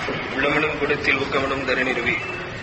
உள்ளமனும் குடத்தில் ஊக்கமனும் தரநிறுவி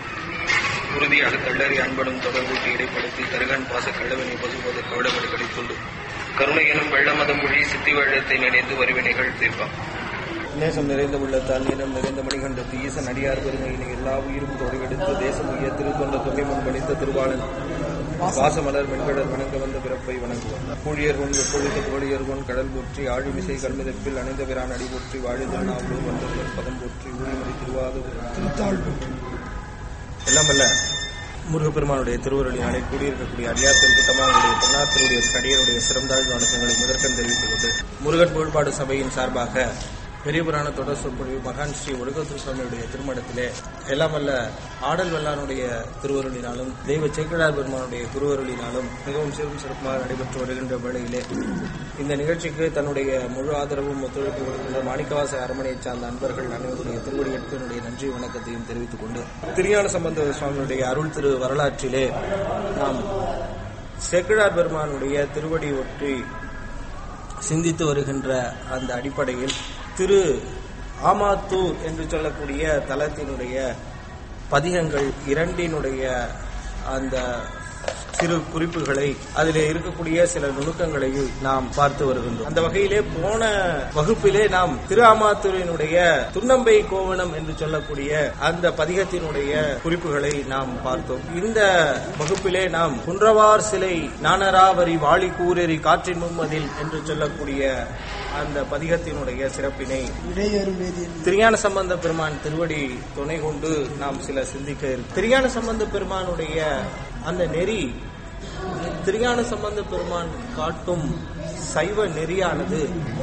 உறுதியாக தள்ளறி அன்பனும் தொடர்பூட்டி இடைப்படுத்தி கருகன் பாச கள்ளவனை பசுபோது கவடமடி கடித்துண்டு கருணை எனும் வெள்ளமதம் மொழி சித்தி வெள்ளத்தை நினைந்து வருவினைகள் தீர்ப்பான் நேசம் நிறைந்த உள்ளத்தால் நிலம் நிறைந்த மணிகண்டத்து ஈசன் அடியார் பெருமையினை எல்லா உயிரும் தொடைவெடுத்து தேசம் உய திருத்தொண்ட தொகை முன் பணித்த திருவாளன் வாசமலர் மென்கடல் வணங்க வந்த பிறப்பை வணங்குவார் கூழியர் கொண்டு எப்பொழுது கோழியர் கொன் கடல் போற்றி ஆழிமிசை கல்மிதப்பில் அணைந்த பிரான் அடி போற்றி வாழி திருநாவூர் வந்தவர் பதம் போற்றி ஊழிமதி திருவாத திருத்தாழ்வு எல்லாம் வல்ல முருகப்பெருமானுடைய திருவருளினாலே கூடியிருக்கக்கூடிய அடியார் கூட்டமானுடைய பொன்னாத்தினுடைய அடியனுடைய சிறந்தாழ்வு வணக்கங்களை முதற்கண் தெரிவித்துக் கொண்டு முருகன் புகழ்பாடு சபையின் சார்பாக பெரிய புராண தொடர் சொற்பொழிவு மகான் ஸ்ரீ ஒடுக்கத்து சுவாமியுடைய திருமணத்திலே எல்லாம் வல்ல ஆடல் வல்லானுடைய திருவருளினாலும் தெய்வ சேக்கடார் பெருமானுடைய திருவருளினாலும் மிகவும் சிறும் சிறப்பாக நடைபெற்று வருகின்ற வேளையிலே இந்த நிகழ்ச்சிக்கு தன்னுடைய முழு ஆதரவும் ஒத்துழைப்பு கொடுக்கின்ற மாணிக்கவாச அரமனையைச் சார்ந்த அன்பர்கள் அனைவருடைய திருவடியேற்று என்னுடைய நன்றி வணக்கத்தையும் தெரிவித்துக் கொண்டு திருஞான சம்பந்த சுவாமியுடைய அருள் திரு வரலாற்றிலே நாம் சேக்கிழார் பெருமானுடைய திருவடி ஒற்றி சிந்தித்து வருகின்ற அந்த அடிப்படையில் திரு ஆமாத்தூர் என்று சொல்லக்கூடிய தலத்தினுடைய பதிகங்கள் இரண்டினுடைய அந்த சிறு குறிப்புகளை அதிலே இருக்கக்கூடிய சில நுணுக்கங்களையும் நாம் பார்த்து வருகின்றோம் அந்த வகையிலே போன வகுப்பிலே நாம் திரு ஆமாத்தூரினுடைய துன்னம்பை கோவணம் என்று சொல்லக்கூடிய அந்த பதிகத்தினுடைய குறிப்புகளை நாம் பார்த்தோம் இந்த வகுப்பிலே நாம் குன்றவார் சிலை நானராவரி வாளி கூரெறி காற்றின் மும்மதில் என்று சொல்லக்கூடிய அந்த பதிகத்தினுடைய சிறப்பினை திருஞான சம்பந்த பெருமான் திருவடி துணை கொண்டு நாம் சில சிந்திக்க இருக்கு திருஞான சம்பந்த பெருமானுடைய அந்த நெறி திருஞான சம்பந்த பெருமான் காட்டும் சைவ நெறியானது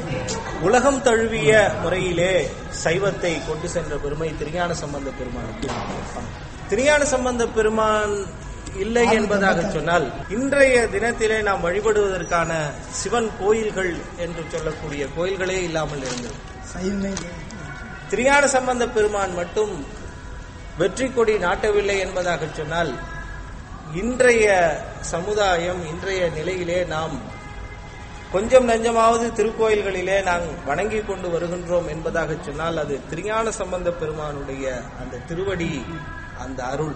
உலகம் தழுவிய முறையிலே சைவத்தை கொண்டு சென்ற பெருமை திருஞான சம்பந்த பெருமானுக்கு திருஞான சம்பந்த பெருமான் இல்லை என்பதாக சொன்னால் இன்றைய தினத்திலே நாம் வழிபடுவதற்கான சிவன் கோயில்கள் என்று சொல்லக்கூடிய கோயில்களே இல்லாமல் இருந்தது திருஞான சம்பந்த பெருமான் மட்டும் வெற்றி கொடி நாட்டவில்லை என்பதாக சொன்னால் இன்றைய சமுதாயம் இன்றைய நிலையிலே நாம் கொஞ்சம் நஞ்சமாவது திருக்கோயில்களிலே நாம் வணங்கி கொண்டு வருகின்றோம் என்பதாக சொன்னால் அது திருஞான சம்பந்த பெருமானுடைய அந்த திருவடி அந்த அருள்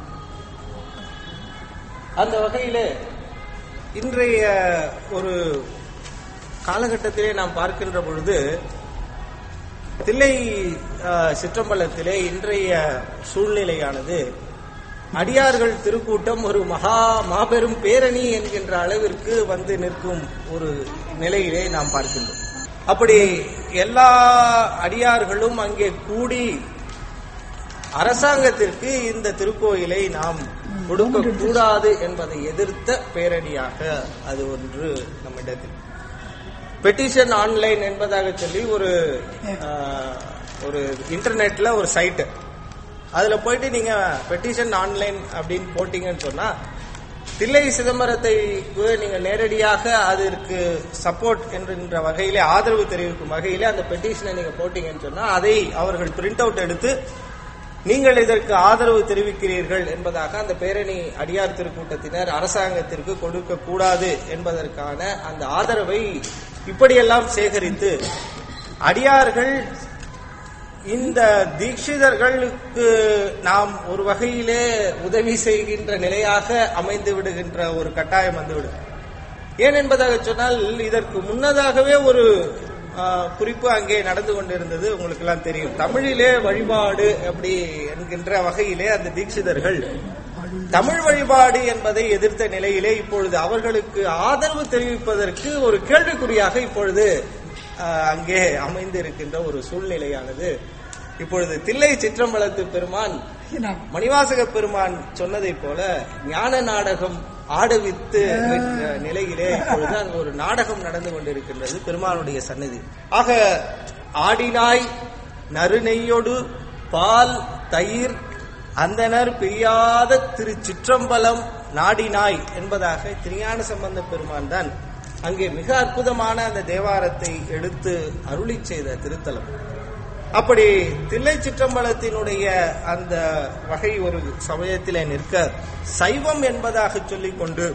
அந்த வகையிலே இன்றைய ஒரு காலகட்டத்திலே நாம் பார்க்கின்ற பொழுது தில்லை சிற்றம்பலத்திலே இன்றைய சூழ்நிலையானது அடியார்கள் திருக்கூட்டம் ஒரு மகா மாபெரும் பேரணி என்கின்ற அளவிற்கு வந்து நிற்கும் ஒரு நிலையிலே நாம் பார்க்கின்றோம் அப்படி எல்லா அடியார்களும் அங்கே கூடி அரசாங்கத்திற்கு இந்த திருக்கோயிலை நாம் கொடுக்க கூடாது என்பதை எதிர்த்த பேரணியாக அது ஒன்று நம்மிடத்தில் பெட்டிஷன் ஆன்லைன் என்பதாக சொல்லி ஒரு ஒரு இன்டர்நெட்ல ஒரு சைட்டு அதுல போயிட்டு நீங்க பெட்டிஷன் ஆன்லைன் அப்படின்னு போட்டீங்கன்னு சொன்னா தில்லை சிதம்பரத்தை நீங்க நேரடியாக அதற்கு சப்போர்ட் என்கின்ற வகையிலே ஆதரவு தெரிவிக்கும் வகையிலே அந்த பெட்டிஷனை நீங்க போட்டீங்கன்னு சொன்னா அதை அவர்கள் பிரிண்ட் அவுட் எடுத்து நீங்கள் இதற்கு ஆதரவு தெரிவிக்கிறீர்கள் என்பதாக அந்த பேரணி அடியார் திருக்கூட்டத்தினர் அரசாங்கத்திற்கு கொடுக்க கூடாது என்பதற்கான அந்த ஆதரவை இப்படியெல்லாம் சேகரித்து அடியார்கள் இந்த தீட்சிதர்களுக்கு நாம் ஒரு வகையிலே உதவி செய்கின்ற நிலையாக அமைந்து விடுகின்ற ஒரு கட்டாயம் வந்துவிடும் ஏன் என்பதாக சொன்னால் இதற்கு முன்னதாகவே ஒரு குறிப்பு அங்கே நடந்து கொண்டிருந்தது உங்களுக்கு எல்லாம் தெரியும் தமிழிலே வழிபாடு அப்படி என்கின்ற வகையிலே அந்த தீட்சிதர்கள் தமிழ் வழிபாடு என்பதை எதிர்த்த நிலையிலே இப்பொழுது அவர்களுக்கு ஆதரவு தெரிவிப்பதற்கு ஒரு கேள்விக்குறியாக இப்பொழுது அங்கே அமைந்து இருக்கின்ற ஒரு சூழ்நிலையானது இப்பொழுது தில்லை சிற்றம்பலத்து பெருமான் மணிவாசக பெருமான் சொன்னதை போல ஞான நாடகம் ஆடவித்து நிலையிலே இப்பொழுது அங்கு ஒரு நாடகம் நடந்து கொண்டிருக்கின்றது பெருமானுடைய சன்னதி ஆக ஆடினாய் நறுநெய்யொடு பால் தயிர் அந்தனர் பிரியாத திரு சிற்றம்பலம் நாடினாய் என்பதாக திருஞான சம்பந்த பெருமான் தான் அங்கே மிக அற்புதமான அந்த தேவாரத்தை எடுத்து அருளி செய்த திருத்தலம் அப்படி தில்லை சிற்றம்பலத்தினுடைய அந்த வகை ஒரு சமயத்திலே நிற்க சைவம் என்பதாக சொல்லிக் கொண்டு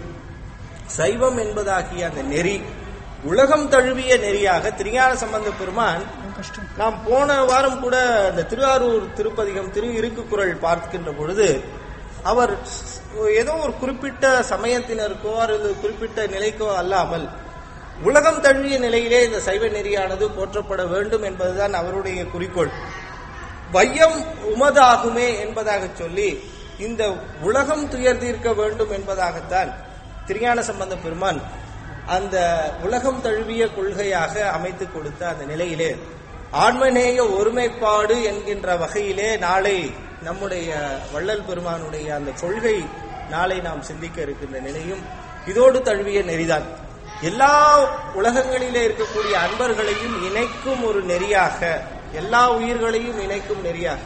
சைவம் என்பதாகிய அந்த நெறி உலகம் தழுவிய நெறியாக திருஞான சம்பந்த பெருமான் நாம் போன வாரம் கூட இந்த திருவாரூர் திருப்பதிகம் திரு இருக்கு குரல் பார்க்கின்ற பொழுது அவர் ஏதோ ஒரு குறிப்பிட்ட சமயத்தினருக்கோ அல்லது குறிப்பிட்ட நிலைக்கோ அல்லாமல் உலகம் தழுவிய நிலையிலே இந்த சைவ நெறியானது போற்றப்பட வேண்டும் என்பதுதான் அவருடைய குறிக்கோள் வையம் உமதாகுமே என்பதாக சொல்லி இந்த உலகம் துயர் தீர்க்க வேண்டும் என்பதாகத்தான் திருஞான சம்பந்த பெருமான் அந்த உலகம் தழுவிய கொள்கையாக அமைத்து கொடுத்த அந்த நிலையிலே ஆன்மநேய ஒருமைப்பாடு என்கின்ற வகையிலே நாளை நம்முடைய வள்ளல் பெருமானுடைய அந்த கொள்கை நாளை நாம் சிந்திக்க இருக்கின்ற நிலையும் இதோடு தழுவிய நெறிதான் எல்லா உலகங்களிலே இருக்கக்கூடிய அன்பர்களையும் இணைக்கும் ஒரு நெறியாக எல்லா உயிர்களையும் இணைக்கும் நெறியாக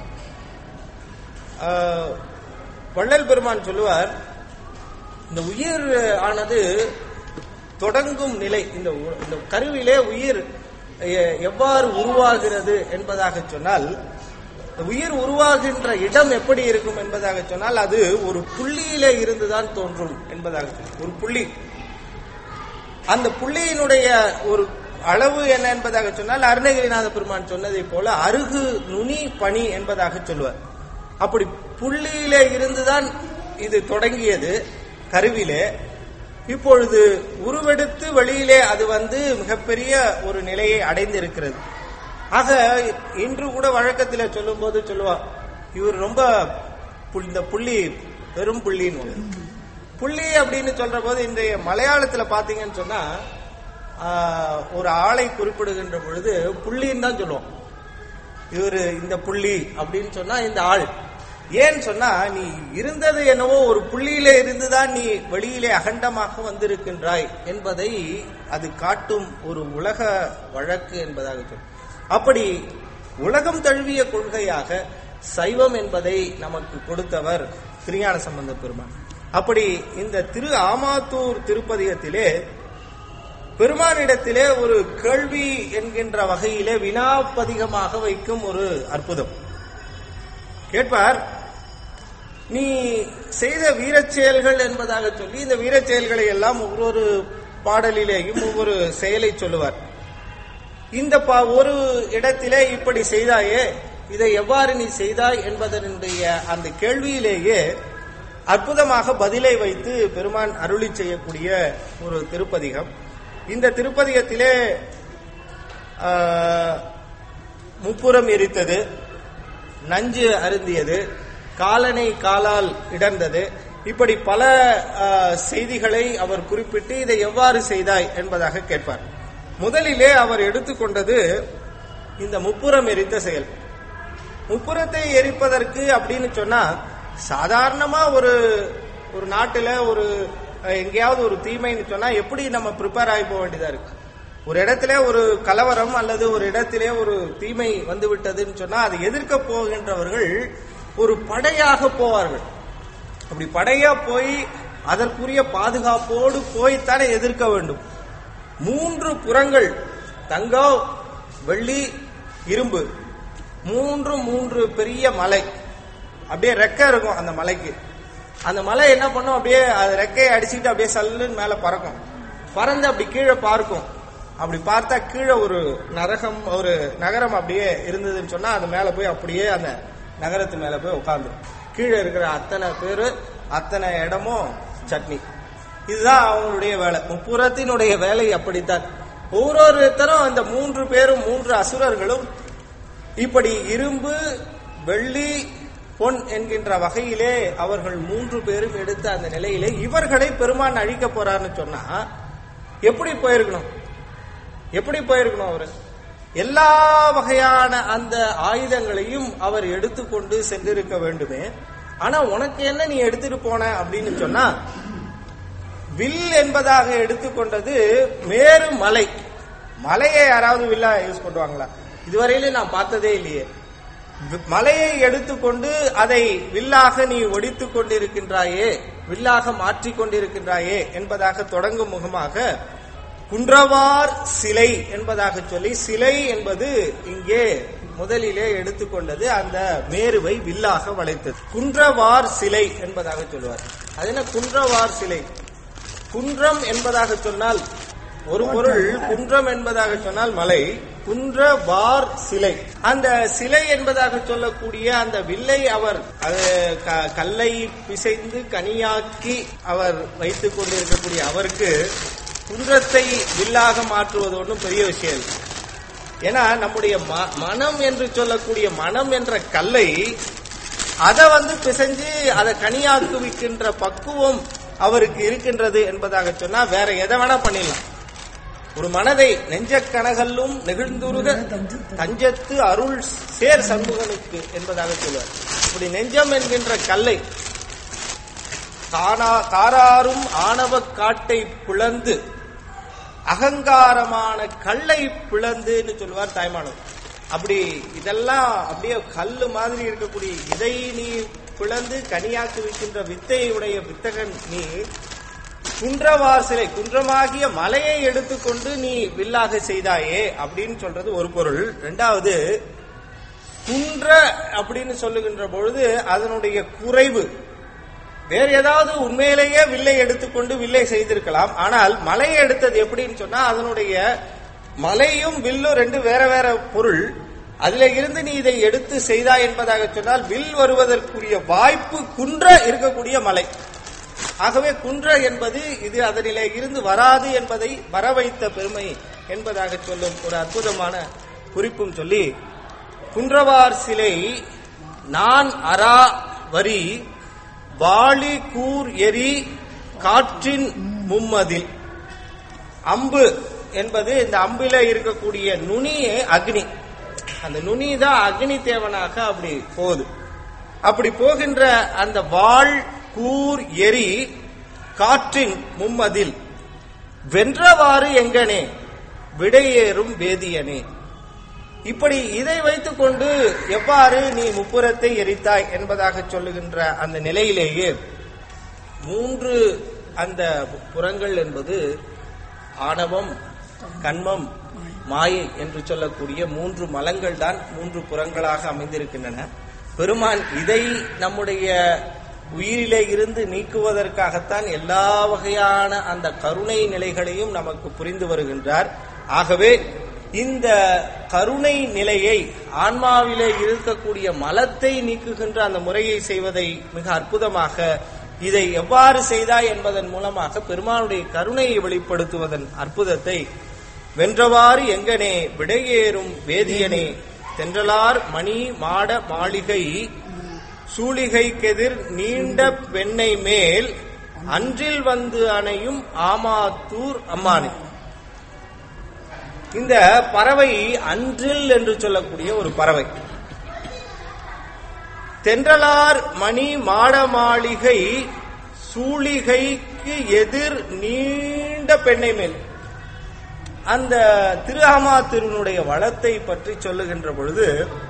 ஆஹ், வள்ளல் பெருமான் சொல்லுவார் இந்த உயிர் ஆனது தொடங்கும் நிலை இந்த உ- இந்த கருவிலே உயிர் எ- எவ்வாறு உருவாகிறது என்பதாக சொன்னால் இந்த உயிர் உருவாகின்ற இடம் எப்படி இருக்கும் என்பதாக சொன்னால் அது ஒரு புள்ளியிலே இருந்துதான் தோன்றும் என்பதாக சொன்னார். ஒரு புள்ளி அந்த புள்ளியினுடைய ஒரு அளவு என்ன என்பதாக சொன்னால் அருணகிரிநாத பெருமான் சொன்னதை போல அருகு நுனி பனி என்பதாக சொல்லுவார் அப்படி புள்ளியிலே இருந்துதான் இது தொடங்கியது கருவிலே இப்பொழுது உருவெடுத்து வெளியிலே அது வந்து மிகப்பெரிய ஒரு நிலையை அடைந்திருக்கிறது ஆக இன்று கூட வழக்கத்தில் சொல்லும் போது சொல்லுவா இவர் ரொம்ப புல்- இந்த புள்ளி பெரும் புள்ளின்னு புள்ளி அப்படின்னு சொல்ற போது இன்றைய மலையாளத்துல பாத்தீங்கன்னு சொன்னா ஆஹ், ஒரு ஆளை குறிப்பிடுகின்ற பொழுது புள்ளின்னு தான் சொல்லுவோம் இவரு இந்த புள்ளி அப்படின்னு சொன்னா இந்த ஆள் ஏன் சொன்னா நீ இருந்தது என்னவோ ஒரு புள்ளியிலே இருந்துதான் நீ வெளியிலே அகண்டமாக வந்திருக்கின்றாய் என்பதை அது காட்டும் ஒரு உலக வழக்கு என்பதாக சொல்லும் அப்படி உலகம் தழுவிய கொள்கையாக சைவம் என்பதை நமக்கு கொடுத்தவர் திருஞான சம்பந்த பெருமான் அப்படி இந்த திரு ஆமாத்தூர் திருப்பதிகத்திலே பெருமானிடத்திலே ஒரு கேள்வி என்கின்ற வகையிலே வினாப்பதிகமாக வைக்கும் ஒரு அற்புதம் கேட்பார் நீ செய்த வீரச் செயல்கள் என்பதாக சொல்லி இந்த வீரச் செயல்களை எல்லாம் ஒவ்வொரு பாடலிலேயும் ஒவ்வொரு செயலை சொல்லுவார் இந்த பா- ஒரு இடத்திலே இப்படி செய்தாயே இதை எவ்வாறு நீ செய்தாய் என்பதனுடைய அந்த கேள்வியிலேயே அற்புதமாக பதிலை வைத்து பெருமான் அருளி செய்யக்கூடிய ஒரு திருப்பதிகம் இந்த திருப்பதிகத்திலே ஆஹ், முப்புறம் எரித்தது நஞ்சு அருந்தியது காலனை காலால் இடர்ந்தது இப்படி பல ஆஹ், செய்திகளை அவர் குறிப்பிட்டு இதை எவ்வாறு செய்தாய் என்பதாக கேட்பார் முதலிலே அவர் எடுத்துக்கொண்டது இந்த முப்புறம் எரித்த செயல் முப்புறத்தை எரிப்பதற்கு அப்படின்னு சொன்னா சாதாரணமா ஒரு ஒரு நாட்டுல ஒரு அஹ், எங்கேயாவது ஒரு தீமைன்னு சொன்னா எப்படி நம்ம ப்ரிப்பேர் ஆகி போக வேண்டியதா இருக்கு ஒரு இடத்துல ஒரு கலவரம் அல்லது ஒரு இடத்திலே ஒரு தீமை வந்து விட்டதுன்னு சொன்னா அதை எதிர்க்க போகின்றவர்கள் ஒரு படையாக போவார்கள் அப்படி படையா போய் அதற்குரிய பாதுகாப்போடு போய்த்தானே எதிர்க்க வேண்டும் மூன்று புறங்கள் தங்கம் வெள்ளி இரும்பு மூன்று மூன்று பெரிய மலை அப்படியே ரெக்கை இருக்கும் அந்த மலைக்கு அந்த மலை என்ன பண்ணும் அப்படியே அது ரெக்கையை அடிச்சுக்கிட்டு அப்படியே சல்லுன்னு மேல பறக்கும் பறந்து அப்படி கீழே பார்க்கும் அப்படி பார்த்தா கீழே ஒரு நரகம் ஒரு நகரம் அப்படியே இருந்ததுன்னு சொன்னா அது மேல போய் அப்படியே அந்த நகரத்து மேல போய் உட்கார்ந்து கீழே இருக்கிற அத்தனை பேரு அத்தனை இடமும் சட்னி இதுதான் அவங்களுடைய வேலை முப்புறத்தினுடைய வேலை அப்படித்தான் ஒவ்வொருத்தரும் அந்த மூன்று பேரும் மூன்று அசுரர்களும் இப்படி இரும்பு வெள்ளி பொன் என்கின்ற வகையிலே அவர்கள் மூன்று பேரும் எடுத்த அந்த நிலையிலே இவர்களை பெருமான் அழிக்க போறாருன்னு சொன்னா எப்படி போயிருக்கணும் எப்படி போயிருக்கணும் அவரு எல்லா வகையான அந்த ஆயுதங்களையும் அவர் எடுத்துக்கொண்டு சென்றிருக்க வேண்டுமே ஆனா உனக்கு என்ன நீ எடுத்துட்டு போன அப்படின்னு சொன்னா வில் என்பதாக எடுத்துக்கொண்டது மேரு மலை மலையை யாராவது வில்லா யூஸ் பண்ணுவாங்களா இதுவரையிலும் நான் பார்த்ததே இல்லையே வி- மலையை எடுத்துக்கொண்டு அதை வில்லாக நீ ஒடித்துக் கொண்டிருக்கின்றாயே வில்லாக மாற்றிக் கொண்டிருக்கின்றாயே என்பதாக தொடங்கும் முகமாக குன்றவார் சிலை என்பதாக சொல்லி சிலை என்பது இங்கே முதலிலே எடுத்துக்கொண்டது அந்த மேருவை வில்லாக வளைத்தது குன்றவார் சிலை என்பதாக சொல்லுவார் அது என்ன குன்றவார் சிலை குன்றம் என்பதாக சொன்னால் ஒரு பொருள் குன்றம் என்பதாக சொன்னால் மலை குன்ற வார் சிலை அந்த சிலை என்பதாக சொல்லக்கூடிய அந்த வில்லை அவர் அது க- கல்லை பிசைந்து கனியாக்கி அவர் வைத்துக் கொண்டிருக்கக்கூடிய அவருக்கு குன்றத்தை வில்லாக மாற்றுவது ஒன்றும் பெரிய விஷயம் இல்லை ஏன்னா நம்முடைய ம- மனம் என்று சொல்லக்கூடிய மனம் என்ற கல்லை அதை வந்து பிசைஞ்சு அதை கனியாக்குவிக்கின்ற பக்குவம் அவருக்கு இருக்கின்றது என்பதாக சொன்னா வேற எதை வேணா பண்ணிடலாம் ஒரு மனதை நெஞ்சக் கனகல்லும் நெகிழ்ந்துருக தஞ்சத்து அருள் சேர் சண்முகனுக்கு என்பதாக சொல்லுவார் இப்படி நெஞ்சம் என்கின்ற கல்லை காணா காராரும் ஆணவக் காட்டை பிளந்து அகங்காரமான கல்லை பிளந்துன்னு சொல்லுவார் தாய்மானவர் அப்படி இதெல்லாம் அப்படியே கல்லு மாதிரி இருக்கக்கூடிய இதை நீ பிளந்து கனியாக்கி வைக்கின்ற வித்தையுடைய வித்தகன் நீ குன்றவார் சிலை குன்றமாகிய மலையை எடுத்துக்கொண்டு நீ வில்லாக செய்தாயே அப்படின்னு சொல்றது ஒரு பொருள் ரெண்டாவது குன்ற அப்படின்னு சொல்லுகின்ற பொழுது அதனுடைய குறைவு வேற ஏதாவது உண்மையிலேயே வில்லை எடுத்துக்கொண்டு வில்லை செய்திருக்கலாம் ஆனால் மலையை எடுத்தது எப்படின்னு சொன்னா அதனுடைய மலையும் வில்லும் ரெண்டு வேற வேற பொருள் அதுல இருந்து நீ இதை எடுத்து செய்தாய் என்பதாக சொன்னால் வில் வருவதற்குரிய வாய்ப்பு குன்ற இருக்கக்கூடிய மலை ஆகவே குன்ற என்பது இது அதனிலே இருந்து வராது என்பதை வர வைத்த பெருமை என்பதாக சொல்லும் ஒரு அற்புதமான குறிப்பும் சொல்லி குன்றவார் சிலை நான் அரா வரி வாளி கூர் எரி காற்றின் மும்மதில் அம்பு என்பது இந்த அம்பில இருக்கக்கூடிய நுனியே அக்னி அந்த நுனி தான் அக்னி தேவனாக அப்படி போகுது அப்படி போகின்ற அந்த வாள் கூர் எரி காற்றின் மும்மதில் வென்றவாறு எங்கனே விடையேறும் வேதியனே இப்படி இதை வைத்துக்கொண்டு எவ்வாறு நீ முப்புறத்தை எரித்தாய் என்பதாக சொல்லுகின்ற அந்த நிலையிலேயே மூன்று அந்த புறங்கள் என்பது ஆணவம் கண்மம் மாயை என்று சொல்லக்கூடிய மூன்று மலங்கள் தான் மூன்று புறங்களாக அமைந்திருக்கின்றன பெருமான் இதை நம்முடைய உயிரிலே இருந்து நீக்குவதற்காகத்தான் எல்லா வகையான அந்த கருணை நிலைகளையும் நமக்கு புரிந்து வருகின்றார் ஆகவே இந்த கருணை நிலையை ஆன்மாவிலே இருக்கக்கூடிய மலத்தை நீக்குகின்ற அந்த முறையை செய்வதை மிக அற்புதமாக இதை எவ்வாறு செய்தாய் என்பதன் மூலமாக பெருமானுடைய கருணையை வெளிப்படுத்துவதன் அற்புதத்தை வென்றவாறு எங்கனே விடையேறும் வேதியனே தென்றலார் மணி மாட மாளிகை சூளிகைக்கெதிர் நீண்ட பெண்ணை மேல் அன்றில் வந்து அணையும் ஆமாத்தூர் அம்மானே இந்த பறவை அன்றில் என்று சொல்லக்கூடிய ஒரு பறவை தென்றலார் மணி மாட மாளிகை சூளிகைக்கு எதிர் நீண்ட பெண்ணை மேல் அந்த திருஹமாத்திருனுடைய வளத்தை பற்றி சொல்லுகின்ற பொழுது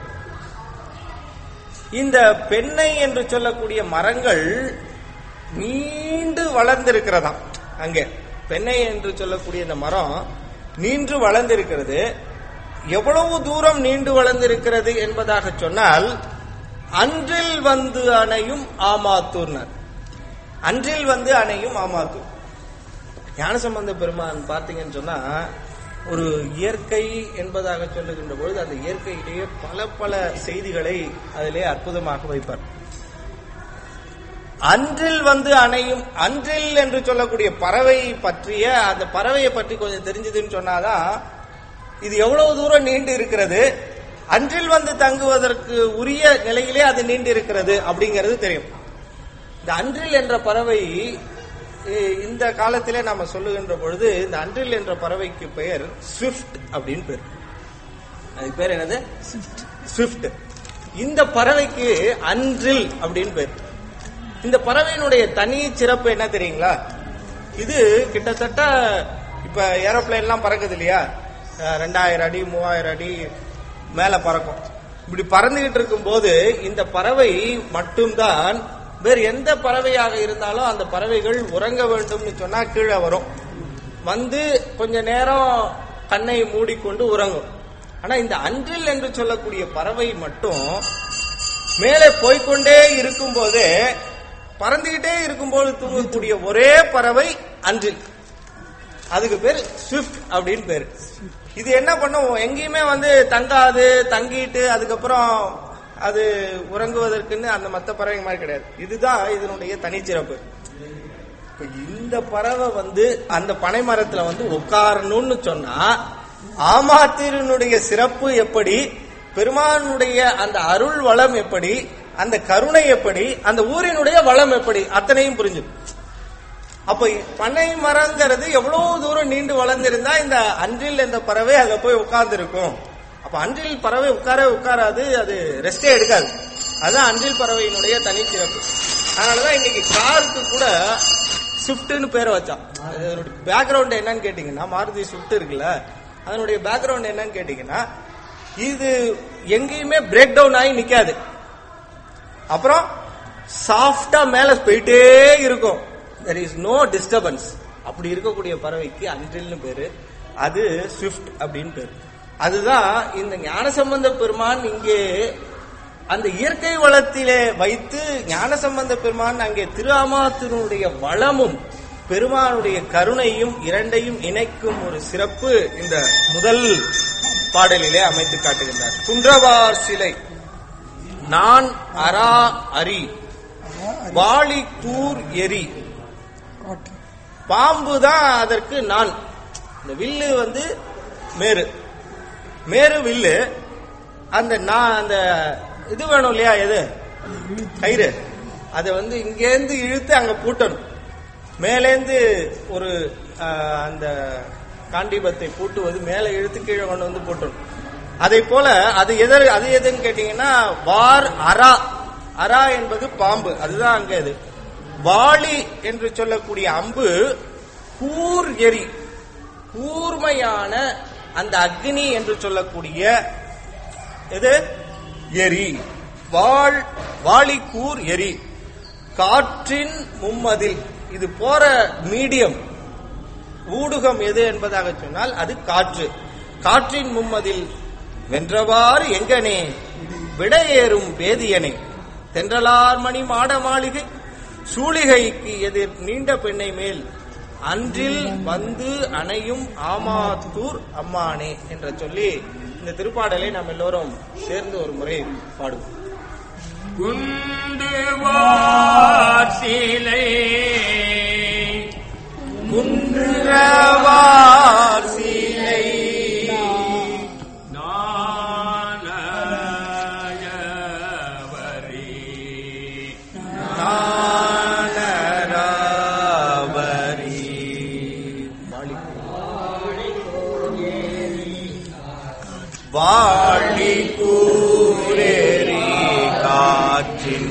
இந்த பெண்ணை என்று சொல்லக்கூடிய மரங்கள் நீண்டு வளர்ந்திருக்கிறதாம் அங்கே பெண்ணை என்று சொல்லக்கூடிய இந்த மரம் நீண்டு வளர்ந்திருக்கிறது எவ்வளவு தூரம் நீண்டு வளர்ந்திருக்கிறது என்பதாக சொன்னால் அன்றில் வந்து அணையும் ஆமாத்தூர்னர் அன்றில் வந்து அணையும் ஆமாத்தூர் ஞானசம்பந்த பெருமான் பார்த்தீங்கன்னு சொன்னா ஒரு இயற்கை என்பதாக சொல்லுகின்ற பொழுது அந்த இயற்கையிலேயே பல பல செய்திகளை அதிலே அற்புதமாக வைப்பார் அன்றில் வந்து அணையும் அன்றில் என்று சொல்லக்கூடிய பறவை பற்றிய அந்த பறவையை பற்றி கொஞ்சம் தெரிஞ்சதுன்னு சொன்னாதான் இது எவ்வளவு தூரம் நீண்டு இருக்கிறது அன்றில் வந்து தங்குவதற்கு உரிய நிலையிலே அது நீண்டு இருக்கிறது அப்படிங்கிறது தெரியும் இந்த அன்றில் என்ற பறவை இ- இந்த காலத்திலே நாம சொல்லுகின்ற பொழுது இந்த அன்றில் என்ற பறவைக்கு பெயர் ஸ்விஃப்ட் அப்படின்னு பேர் அதுக்கு பேர் என்னது ஸ்விஃப்ட் இந்த பறவைக்கு அன்றில் அப்படின்னு பேர் இந்த பறவையினுடைய தனி சிறப்பு என்ன தெரியுங்களா இது கிட்டத்தட்ட இப்ப ஏரோப்ளேன் எல்லாம் பறக்குது இல்லையா அஹ் ரெண்டாயிரம் அடி மூவாயிரம் அடி மேல பறக்கும் இப்படி பறந்துகிட்டு இருக்கும்போது இந்த பறவை மட்டும்தான் வேறு எந்த பறவையாக இருந்தாலும் அந்த பறவைகள் உறங்க வேண்டும்னு சொன்னா கீழே வரும் வந்து கொஞ்ச நேரம் கண்ணை மூடிக்கொண்டு உறங்கும் ஆனா இந்த அன்றில் என்று சொல்லக்கூடிய பறவை மட்டும் மேலே போய்க்கொண்டே இருக்கும்போதே பறந்துகிட்டே இருக்கும்போது தூங்கக்கூடிய ஒரே பறவை அன்றில் அதுக்கு பேர் ஸ்விஃப்ட் அப்படின்னு பேரு இது என்ன பண்ணும் எங்கேயுமே வந்து தங்காது தங்கிட்டு அதுக்கப்புறம் அது உறங்குவதற்குன்னு அந்த மத்த பறவை மாதிரி கிடையாது இதுதான் இதனுடைய தனிச்சிறப்பு இப்ப இந்த பறவை வந்து அந்த பனை மரத்துல வந்து உட்காரணும்னு சொன்னா ஆமாத்திரனுடைய சிறப்பு எப்படி பெருமானுடைய அந்த அருள் வளம் எப்படி அந்த கருணை எப்படி அந்த ஊரினுடைய வளம் எப்படி அத்தனையும் புரிஞ்சுது அப்ப பனை மரங்கிறது எவ்வளவு தூரம் நீண்டு வளர்ந்திருந்தா இந்த அன்றில் என்ற பறவை அங்க போய் உட்கார்ந்து இருக்கும் அப்ப அன்றில் பறவை உட்காரவே உட்காராது அது ரெஸ்டே எடுக்காது அதுதான் அன்றில் பறவையினுடைய தனிச்சிறப்பு அதனாலதான் இன்னைக்கு காருக்கு கூட ஸ்விஃப்ட்னு பேரை வச்சான் பேக்ரவுண்ட் என்னன்னு கேட்டீங்கன்னா மாருதி ஸ்விஃப்ட் இருக்குல்ல அதனுடைய பேக்ரவுண்ட் என்னன்னு கேட்டீங்கன்னா இது எங்கேயுமே பிரேக் டவுன் ஆகி நிக்காது அப்புறம் சாஃப்டா மேல போயிட்டே இருக்கும் தெர் இஸ் நோ டிஸ்டர்பன்ஸ் அப்படி இருக்கக்கூடிய பறவைக்கு அன்றில்னு பேரு அது ஸ்விஃப்ட் அப்படின்னு பேரு அதுதான் இந்த ஞானசம்பந்த பெருமான் இங்கே அந்த இயற்கை வளத்திலே வைத்து ஞானசம்பந்த பெருமான் அங்கே திருஆமாத்தினுடைய வளமும் பெருமானுடைய கருணையும் இரண்டையும் இணைக்கும் ஒரு சிறப்பு இந்த முதல் பாடலிலே அமைத்து காட்டுகின்றார் குன்றவார் சிலை நான் அரா அரி வாளி தூர் எரி பாம்பு தான் அதற்கு நான் இந்த வில்லு வந்து மேரு மேரு வில்லு அந்த நான் அந்த இது வேணும் இல்லையா எது கயிறு அதை வந்து இங்கேருந்து இழுத்து அங்க பூட்டணும் மேலேந்து ஒரு ஆஹ், அந்த காண்டிபத்தை பூட்டுவது மேலே இழுத்து கீழே கொண்டு வந்து பூட்டணும் அதை போல அது எதர் அது எதுன்னு கேட்டீங்கன்னா வார் அரா அரா என்பது பாம்பு அதுதான் அங்க இது வாளி என்று சொல்லக்கூடிய அம்பு கூர் எரி கூர்மையான அந்த அக்னி என்று சொல்லக்கூடிய எது எரி வாழ் வாளிக்கூர் எரி காற்றின் மும்மதில் இது போற மீடியம் ஊடுகம் எது என்பதாக சொன்னால் அது காற்று காற்றின் மும்மதில் வென்றவாறு எங்கனே விடையேறும் வேதியனே தென்றலார் மணி மாட மாளிகை சூளிகைக்கு எதிர் நீண்ட பெண்ணை மேல் அன்றில் வந்து அணையும் ஆமாத்தூர் அம்மானே என்ற சொல்லி இந்த திருப்பாடலை நாம் எல்லோரும் சேர்ந்து ஒரு முறை பாடுவோம் குண்டுவார் சிலை குன்றவார் சீலை நானவரி நானராவரி வாழி கூரேரி காற்றின்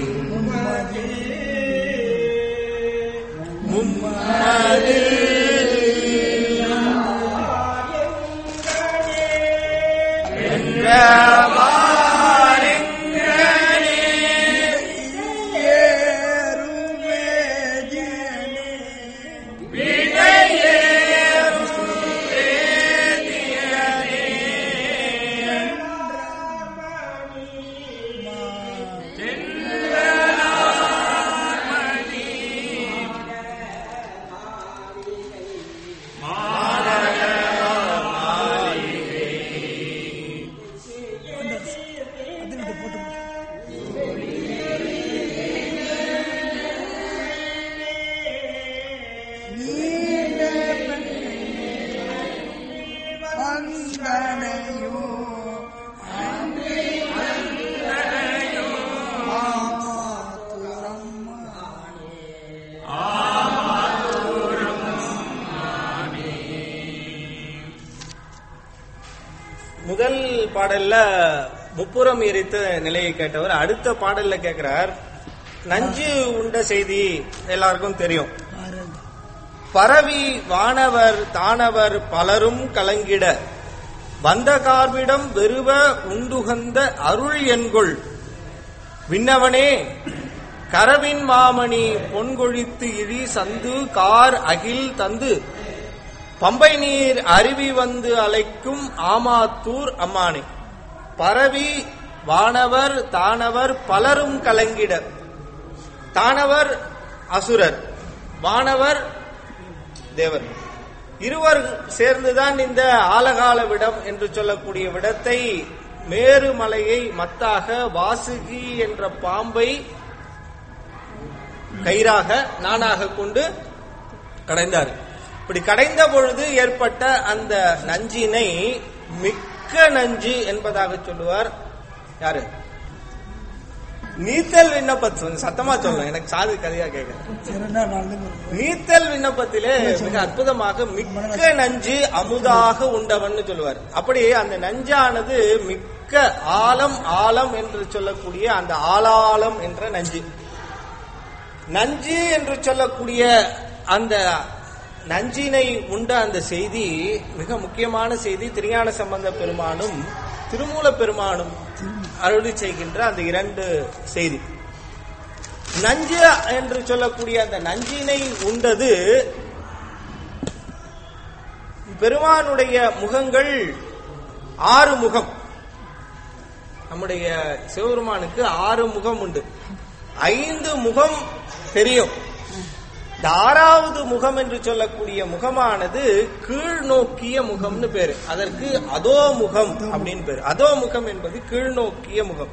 முதல் பாடல்ல முப்புறம் எரித்த நிலையை கேட்டவர் அடுத்த பாடல்ல கேட்கிறார் நஞ்சு உண்ட செய்தி எல்லாருக்கும் தெரியும் பரவி வானவர் தானவர் பலரும் கலங்கிட வந்த கார்விடம் வெறுவ உண்டுகந்த அருள் என்கொள் விண்ணவனே கரவின் மாமணி பொன்கொழித்து இழி சந்து கார் அகில் தந்து பம்பை நீர் அருவி வந்து அலைக்கும் ஆமாத்தூர் அம்மானே பரவி வானவர் தானவர் பலரும் கலங்கிட தானவர் அசுரர் வானவர் தேவர் இருவர் சேர்ந்துதான் இந்த ஆலகால விடம் என்று சொல்லக்கூடிய விடத்தை மேருமலையை மத்தாக வாசுகி என்ற பாம்பை கயிறாக நானாக கொண்டு கடைந்தார் இப்படி கடைந்த பொழுது ஏற்பட்ட அந்த நஞ்சினை மிக்க நஞ்சு என்பதாக சொல்லுவார் யாரு நீத்தல் விண்ணப்பம் சத்தமா சொல்லணும் எனக்கு சாது கதையா கேட்க நீத்தல் விண்ணப்பத்திலே மிக அற்புதமாக மிக்க நஞ்சு அமுதாக உண்டவன் சொல்லுவார் அப்படி அந்த நஞ்சானது மிக்க ஆலம் ஆலம் என்று சொல்லக்கூடிய அந்த ஆளாலம் என்ற நஞ்சு நஞ்சு என்று சொல்லக்கூடிய அந்த நஞ்சினை உண்ட அந்த செய்தி மிக முக்கியமான செய்தி திருஞான சம்பந்த பெருமானும் திருமூல பெருமானும் அருளி செய்கின்ற அந்த இரண்டு செய்தி நஞ்சு என்று சொல்லக்கூடிய அந்த நஞ்சினை உண்டது பெருமானுடைய முகங்கள் ஆறு முகம் நம்முடைய சிவபெருமானுக்கு ஆறு முகம் உண்டு ஐந்து முகம் தெரியும் இந்த ஆறாவது முகம் என்று சொல்லக்கூடிய முகமானது கீழ் நோக்கிய முகம்னு பேரு அதற்கு அதோ முகம் அப்படின்னு பேரு அதோ முகம் என்பது கீழ் நோக்கிய முகம்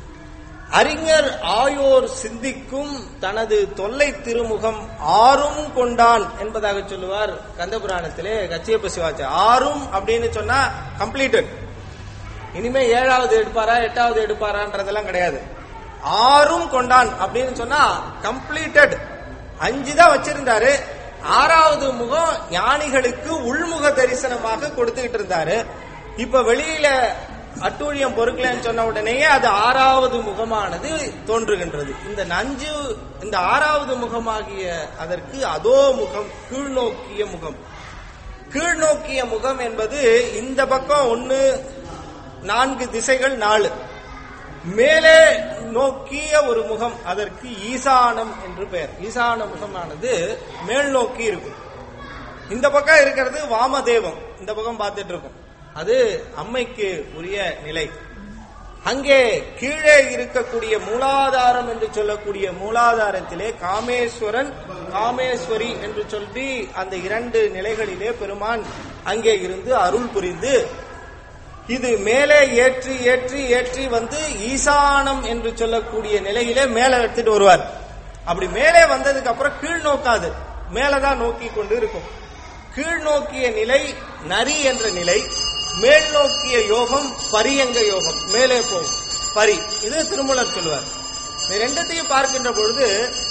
அறிஞர் ஆயோர் சிந்திக்கும் தனது தொல்லை திருமுகம் ஆறும் கொண்டான் என்பதாக சொல்லுவார் கந்தபுராணத்திலே கச்சியப்ப சிவாச்சி ஆறும் அப்படின்னு சொன்னா கம்ப்ளீட்டட் இனிமே ஏழாவது எடுப்பாரா எட்டாவது எடுப்பாரான்றதெல்லாம் கிடையாது ஆறும் கொண்டான் அப்படின்னு சொன்னா கம்ப்ளீட்டட் அஞ்சு தான் வச்சிருந்தாரு ஆறாவது முகம் ஞானிகளுக்கு உள்முக தரிசனமாக கொடுத்துக்கிட்டு இருந்தாரு இப்ப வெளியில அட்டூழியம் பொறுக்கலன்னு சொன்ன உடனேயே அது ஆறாவது முகமானது தோன்றுகின்றது இந்த நஞ்சு இந்த ஆறாவது முகமாகிய அதற்கு அதோ முகம் கீழ்நோக்கிய முகம் கீழ்நோக்கிய முகம் என்பது இந்த பக்கம் ஒன்னு நான்கு திசைகள் நாலு மேலே நோக்கிய ஒரு முகம் அதற்கு ஈசானம் என்று பெயர் ஈசான முகமானது மேல் நோக்கி இருக்கும் இந்த பக்கம் இருக்கிறது வாமதேவம் இந்த பக்கம் பார்த்துட்டு இருக்கும் அது அம்மைக்கு உரிய நிலை அங்கே கீழே இருக்கக்கூடிய மூலாதாரம் என்று சொல்லக்கூடிய மூலாதாரத்திலே காமேஸ்வரன் காமேஸ்வரி என்று சொல்லி அந்த இரண்டு நிலைகளிலே பெருமான் அங்கே இருந்து அருள் புரிந்து இது மேலே ஏற்றி ஏற்றி ஏற்றி வந்து ஈசானம் என்று சொல்லக்கூடிய நிலையிலே மேலே எடுத்துட்டு வருவார் அப்படி மேலே வந்ததுக்கு அப்புறம் கீழ் நோக்காது மேலதான் நோக்கி கொண்டு இருக்கும் கீழ் நோக்கிய நிலை நரி என்ற நிலை மேல் நோக்கிய யோகம் பரியங்க யோகம் மேலே போகும் பரி இது திருமூலர் சொல்லுவார் இந்த ரெண்டத்தையும் பார்க்கின்ற பொழுது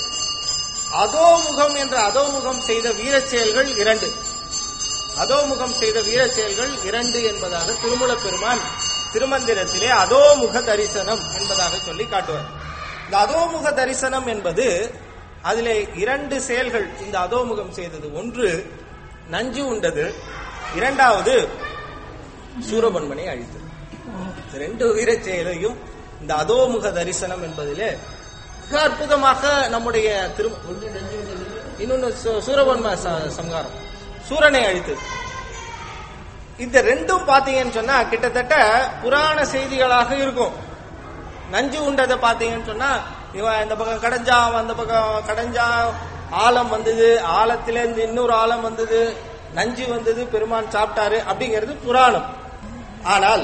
அதோமுகம் என்ற அதோமுகம் செய்த வீரச் செயல்கள் இரண்டு அதோமுகம் செய்த வீர செயல்கள் இரண்டு என்பதாக திருமூல பெருமான் திருமந்திரத்திலே அதோமுக தரிசனம் என்பதாக சொல்லி காட்டுவார் இந்த அதோமுக தரிசனம் என்பது அதிலே இரண்டு செயல்கள் இந்த அதோமுகம் செய்தது ஒன்று நஞ்சு உண்டது இரண்டாவது சூரபன்மனை அழித்தது இந்த ரெண்டு வீர செயலையும் இந்த அதோமுக தரிசனம் என்பதிலே மிக அற்புதமாக நம்முடைய திரு இன்னொன்னு சு- சூரபன்ம ச- சம்ஹாரம் சூரனை அழித்தது இந்த ரெண்டும் பாத்தீங்கன்னு சொன்னா கிட்டத்தட்ட புராண செய்திகளாக இருக்கும் நஞ்சு உண்டதை பாத்தீங்கன்னு சொன்னா இவன் இந்த பக்கம் கடைஞ்சா அவன் அந்த பக்கம் கடைஞ்சா ஆழம் வந்தது ஆழத்தில இருந்து இன்னொரு ஆழம் வந்தது நஞ்சு வந்தது பெருமான் சாப்பிட்டாரு அப்படிங்கிறது புராணம் ஆனால்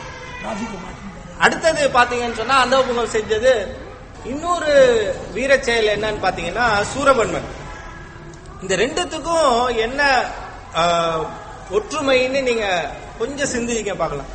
அடுத்தது பாத்தீங்கன்னு சொன்னா அந்த முகம் செஞ்சது இன்னொரு வீர செயல் என்னன்னு பாத்தீங்கன்னா சூரபன்மன் இந்த ரெண்டுத்துக்கும் என்ன ஆஹ், ஒற்றுமைன்னு நீங்க கொஞ்சம் சிந்திக்க பார்க்கலாம்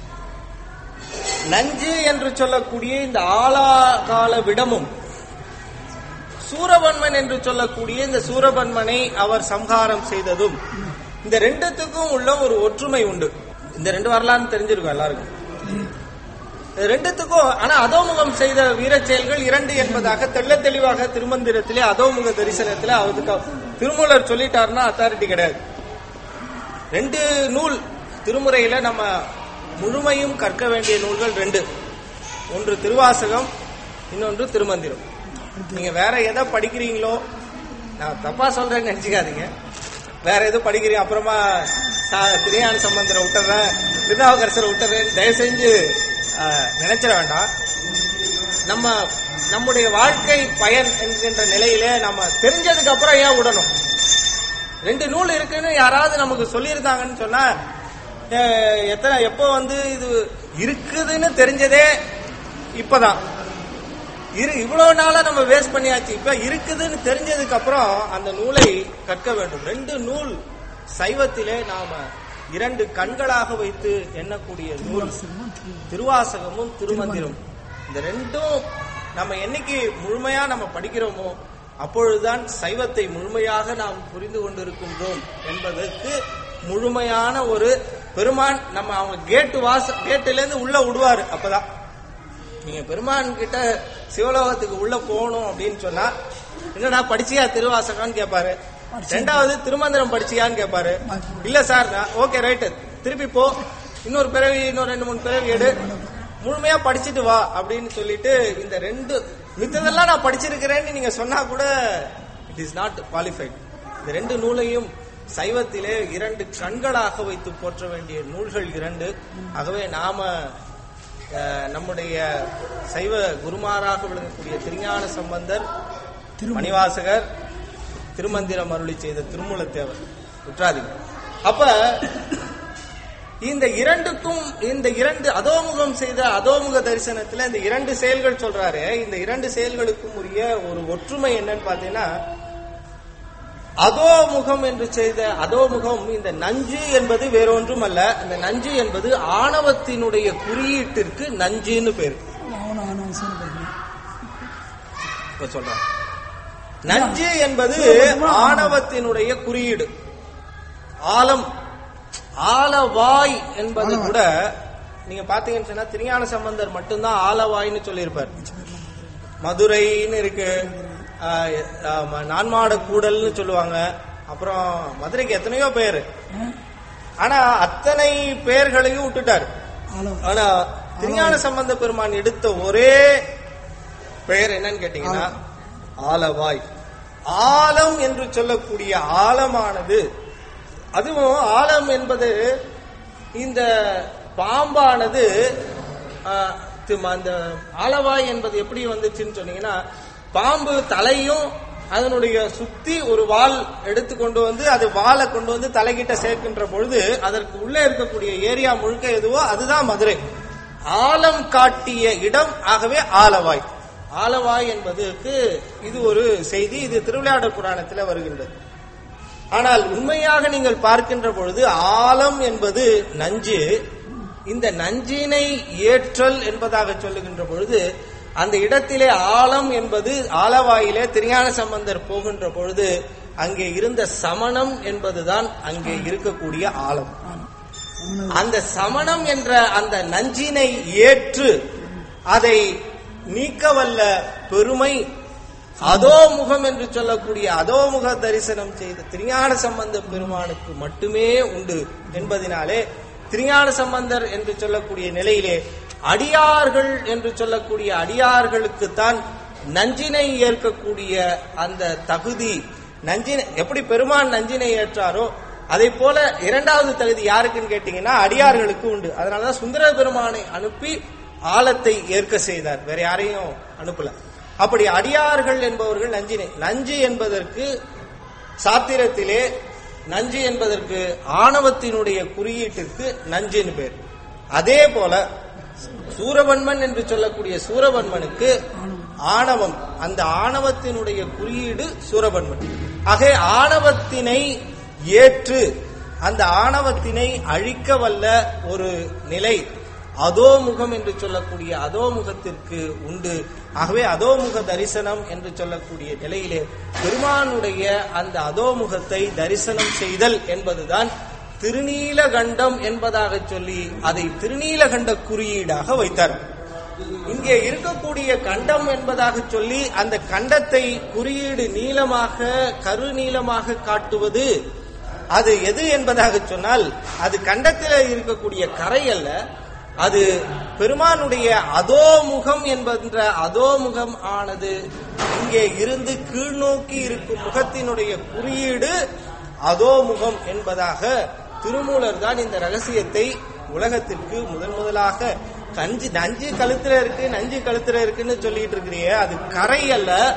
நஞ்சு என்று சொல்லக்கூடிய இந்த ஆலாகால விடமும் சூரபன்மன் என்று சொல்லக்கூடிய இந்த சூரபன்மனை அவர் சம்ஹாரம் செய்ததும் இந்த ரெண்டுத்துக்கும் உள்ள ஒரு ஒற்றுமை உண்டு இந்த ரெண்டு வரலாறு தெரிஞ்சிருக்கும் எல்லாருக்கும் இது ரெண்டுத்துக்கும் ஆனா அதோமுகம் செய்த வீரச் செயல்கள் இரண்டு என்பதாக தெள்ள தெளிவாக திருமந்திரத்திலே அதோமுக தரிசனத்திலே அவருக்கு திருமூலர் சொல்லிட்டாருன்னா அத்தாரிட்டி கிடையாது ரெண்டு நூல் திருமுறையில நம்ம முழுமையும் கற்க வேண்டிய நூல்கள் ரெண்டு ஒன்று திருவாசகம் இன்னொன்று திருமந்திரம் நீங்க வேற எதை படிக்கிறீங்களோ நான் தப்பா சொல்றேன்னு நினைச்சுக்காதீங்க வேற எதுவும் படிக்கிறீங்க அப்புறமா சா- திருஞான சம்பந்தரை விட்டுறேன் திருநாவுக்கரசரை விட்டுறேன் தயவு செஞ்சு ஆஹ், நினைச்சிட வேண்டாம் நம்ம நம்முடைய வாழ்க்கை பயன் என்கின்ற நிலையிலே நம்ம தெரிஞ்சதுக்கு அப்புறம் ஏன் விடணும் ரெண்டு நூல் இருக்குன்னு யாராவது நமக்கு சொல்லியிருந்தாங்கன்னு சொன்னா அஹ், எத்தனை எப்போ வந்து இது இருக்குதுன்னு தெரிஞ்சதே இப்பதான் இரு இவ்வளவு நாளா நம்ம வேஸ்ட் பண்ணியாச்சு இப்ப இருக்குதுன்னு தெரிஞ்சதுக்கு அப்புறம் அந்த நூலை கற்க வேண்டும் ரெண்டு நூல் சைவத்திலே நாம இரண்டு கண்களாக வைத்து எண்ணக்கூடிய நூல் திருவாசகமும் திருமந்திரம் இந்த ரெண்டும் நம்ம என்னைக்கு முழுமையா நம்ம படிக்கிறோமோ அப்பொழுதுதான் சைவத்தை முழுமையாக நாம் புரிந்து கொண்டிருக்கின்றோம் என்பதற்கு முழுமையான ஒரு பெருமான் நம்ம அவங்க கேட்டு வாச கேட்டுல இருந்து உள்ள விடுவாரு அப்பதான் நீங்க பெருமான் கிட்ட சிவலோகத்துக்கு உள்ள போகணும் அப்படின்னு சொன்னா என்னடா படிச்சியா திருவாசகான்னு கேட்பாரு ரெண்டாவது திருமந்திரம் படிச்சியான்னு கேட்பாரு இல்ல சார் ஓகே ரைட்டு திருப்பி போ இன்னொரு பிறவி இன்னொரு ரெண்டு மூணு பிறவி எடு முழுமையா படிச்சுட்டு வா அப்படின்னு சொல்லிட்டு இந்த ரெண்டு மித்ததெல்லாம் நான் படிச்சிருக்கிறேன்னு நீங்க சொன்னா கூட இட் இஸ் நாட் குவாலிஃபைட் இந்த ரெண்டு நூலையும் சைவத்திலே இரண்டு கண்களாக வைத்து போற்ற வேண்டிய நூல்கள் இரண்டு ஆகவே நாம அஹ், நம்முடைய சைவ குருமாராக விளங்கக்கூடிய திருஞான சம்பந்தர் மணிவாசகர் திருமந்திரம் அருளி செய்த திருமூலத்தேவர் குற்றாதிகள் அப்ப இந்த இரண்டுக்கும் இந்த இரண்டு அதோமுகம் செய்த அதோமுக தரிசனத்துல இந்த இரண்டு செயல்கள் சொல்றாரு இந்த இரண்டு செயல்களுக்கும் உரிய ஒரு ஒற்றுமை என்னன்னு பாத்தீங்கன்னா அதோமுகம் என்று செய்த அதோமுகம் இந்த நஞ்சு என்பது வேறொன்றும் அல்ல இந்த நஞ்சு என்பது ஆணவத்தினுடைய குறியீட்டிற்கு நஞ்சுன்னு பேரு அவனும் அவனும் சீனப்படுத்தணும் இப்ப சொல்றேன் நஞ்சு என்பது ஆணவத்தினுடைய குறியீடு ஆலம் ஆலவாய் என்பது கூட நீங்க பாத்தீங்கன்னு சொன்னா திருஞான சம்பந்தர் மட்டும்தான் ஆலவாய்னு சொல்லியிருப்பார் மதுரைன்னு இருக்கு ஆஹ் ஆமா, நான்மாட கூடல்னு சொல்லுவாங்க அப்புறம் மதுரைக்கு எத்தனையோ பேர் ஆனா அத்தனை பெயர்களையும் விட்டுட்டார் ஆளம் ஆனா திருஞான சம்பந்த பெருமான் எடுத்த ஒரே பெயர் என்னன்னு கேட்டீங்கன்னா ஆலவாய் ஆலம் என்று சொல்லக்கூடிய ஆலமானது அதுவும் ஆலம் என்பது இந்த பாம்பானது ஆ, தி- அந்த ஆலவாய் என்பது எப்படி வந்துச்சுன்னு சொன்னீங்கன்னா பாம்பு தலையும் அதனுடைய சுத்தி ஒரு வால் எடுத்து கொண்டு வந்து அது வாலை கொண்டு வந்து தலைகிட்ட சேர்க்கின்ற பொழுது அதற்கு உள்ளே இருக்கக்கூடிய ஏரியா முழுக்க எதுவோ அதுதான் மதுரை ஆலம் காட்டிய இடம் ஆகவே ஆலவாய் ஆலவாய் என்பதற்கு இது ஒரு செய்தி இது திருவிளையாடல் புராணத்தில் வருகின்றது ஆனால் உண்மையாக நீங்கள் பார்க்கின்ற பொழுது ஆலம் என்பது நஞ்சு இந்த நஞ்சினை ஏற்றல் என்பதாக சொல்லுகின்ற பொழுது அந்த இடத்திலே ஆலம் என்பது ஆலவாயிலே திருஞான சம்பந்தர் போகின்ற பொழுது அங்கே இருந்த சமணம் என்பதுதான் அங்கே இருக்கக்கூடிய ஆலம் அந்த சமணம் என்ற அந்த நஞ்சினை ஏற்று அதை நீக்கவல்ல பெருமை அதோமுகம் என்று சொல்லக்கூடிய அதோமுக தரிசனம் செய்த திருஞான சம்பந்த பெருமானுக்கு மட்டுமே உண்டு என்பதினாலே திருஞான சம்பந்தர் என்று சொல்லக்கூடிய நிலையிலே அடியார்கள் என்று சொல்லக்கூடிய அடியார்களுக்குத்தான் நஞ்சினை ஏற்கக்கூடிய அந்த தகுதி நஞ்சினை எப்படி பெருமான் நஞ்சினை ஏற்றாரோ அதை போல இரண்டாவது தகுதி யாருக்குன்னு கேட்டீங்கன்னா அடியார்களுக்கு உண்டு அதனாலதான் சுந்தர பெருமானை அனுப்பி ஆழத்தை ஏற்க செய்தார் வேற யாரையும் அனுப்பல அப்படி அடியார்கள் என்பவர்கள் நஞ்சினை நஞ்சு என்பதற்கு சாத்திரத்திலே நஞ்சு என்பதற்கு ஆணவத்தினுடைய குறியீட்டிற்கு நஞ்சுன்னு பேர் அதே போல சூரவன்மன் என்று சொல்லக்கூடிய சூரவன்மனுக்கு ஆணவம் அந்த ஆணவத்தினுடைய குறியீடு சூரவன்மன் ஆக ஆணவத்தினை ஏற்று அந்த ஆணவத்தினை அழிக்க வல்ல ஒரு நிலை அதோமுகம் என்று சொல்லக்கூடிய அதோமுகத்திற்கு உண்டு ஆகவே அதோமுக தரிசனம் என்று சொல்லக்கூடிய நிலையிலே பெருமானுடைய அந்த அதோமுகத்தை தரிசனம் செய்தல் என்பதுதான் திருநீலகண்டம் என்பதாக சொல்லி அதை திருநீலகண்ட குறியீடாக வைத்தார் இங்கே இருக்கக்கூடிய கண்டம் என்பதாக சொல்லி அந்த கண்டத்தை குறியீடு நீளமாக கருநீளமாக காட்டுவது அது எது என்பதாக சொன்னால் அது கண்டத்தில் இருக்கக்கூடிய கரை அல்ல அது பெருமானுடைய அதோமுகம் என்பன்ற அதோமுகம் ஆனது இங்கே இருந்து கீழ்நோக்கி இருக்கும் முகத்தினுடைய குறியீடு அதோமுகம் என்பதாக திருமூலர் தான் இந்த ரகசியத்தை உலகத்திற்கு முதன் முதலாக கஞ்சி நஞ்சு கழுத்துல இருக்கு நஞ்சு கழுத்துல இருக்குன்னு சொல்லிட்டு இருக்கிறியே அது கரை அல்ல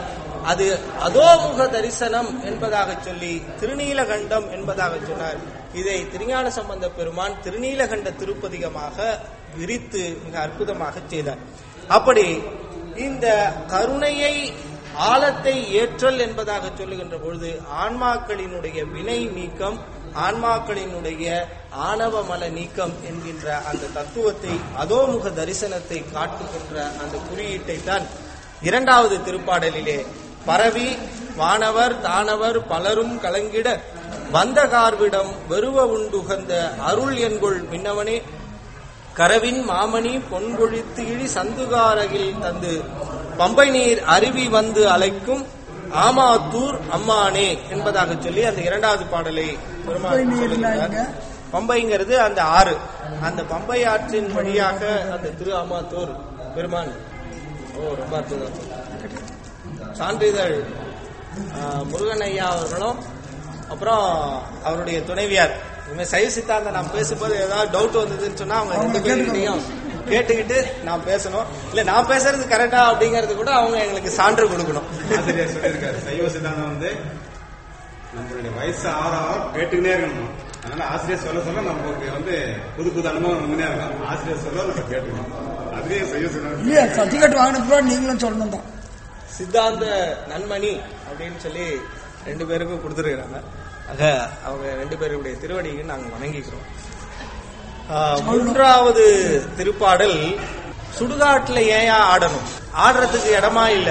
அது அதோமுக தரிசனம் என்பதாக சொல்லி திருநீலகண்டம் என்பதாக சொன்னார் இதை திருஞான சம்பந்த பெருமான் திருநீலகண்ட திருப்பதிகமாக விரித்து மிக அற்புதமாக செய்தார் அப்படி இந்த கருணையை ஆழத்தை ஏற்றல் என்பதாக சொல்லுகின்ற பொழுது ஆன்மாக்களினுடைய வினை நீக்கம் ஆன்மாக்களினுடைய ஆணவ மல நீக்கம் என்கின்ற அந்த தத்துவத்தை அதோமுக தரிசனத்தை காட்டுகின்ற அந்த குறியீட்டை தான் இரண்டாவது திருப்பாடலிலே பரவி வானவர் தானவர் பலரும் கலங்கிட வந்த கார்விடம் வெறுவ உண்டுகந்த அருள் என்கொள் விண்ணவனே கரவின் மாமணி பொன்கொழித்து இழி சந்துகாரகில் தந்து பம்பை நீர் அருவி வந்து அழைக்கும் ஆமாத்தூர் அம்மானே என்பதாக சொல்லி அந்த இரண்டாவது பாடலை பெருமாள் பம்பை நீர்னா சொல்லுகிறார். எங்க? பம்பைங்கிறது அந்த ஆறு அந்த பம்பை ஆற்றின் வழியாக அந்த திரு ஆமாத்தூர் பெருமான் ஓ ரொம்ப அற்புதம் சான்றிதழ் ஆ, முருகன் ஐயா அவர்களும் அப்புறம் அவருடைய துணைவியார் இனிமே சைவ சித்தாந்தம் நான் பேசும்போது ஏதாவது டவுட் வந்ததுன்னு சொன்னா அவங்க ரெண்டு பேர்கிட்டையும் கேட்டுக்கிட்டு நான் பேசணும் இல்ல நான் பேசுறது கரெக்டா அப்படிங்கறது கூட அவங்க எங்களுக்கு சான்று கொடுக்கணும் ஆசிரியர் சொல்லியிருக்காரு சைவ சித்தாந்தம் வந்து நம்மளுடைய வயசு ஆற ஆற கேட்டுக்கிட்டே இருக்கணும் அதனால ஆசிரியர் சொல்ல சொல்ல நமக்கு வந்து புது புது அனுபவம் வந்துனே இருக்கும் ஆசிரியர் சொல்ல நம்ம கேட்டுக்கணும் அதுவே சைவ சித்தாந்தம் இல்லையா சர்டிபிகேட் வாங்கினது கூட நீங்களும் சொல்லணும் தான் சித்தாந்த நன்மணி அப்படின்னு சொல்லி ரெண்டு பேருக்கும் கொடுத்துருக்காங்க ஆக அவங்க ரெண்டு பேருடைய திருவடிக்கு நாங்கள் வணங்கிக்கிறோம் ஆஹ், மூன்றாவது திருப்பாடல் சுடுகாட்டுல ஏயா ஆடணும் ஆடுறதுக்கு இடமா இல்ல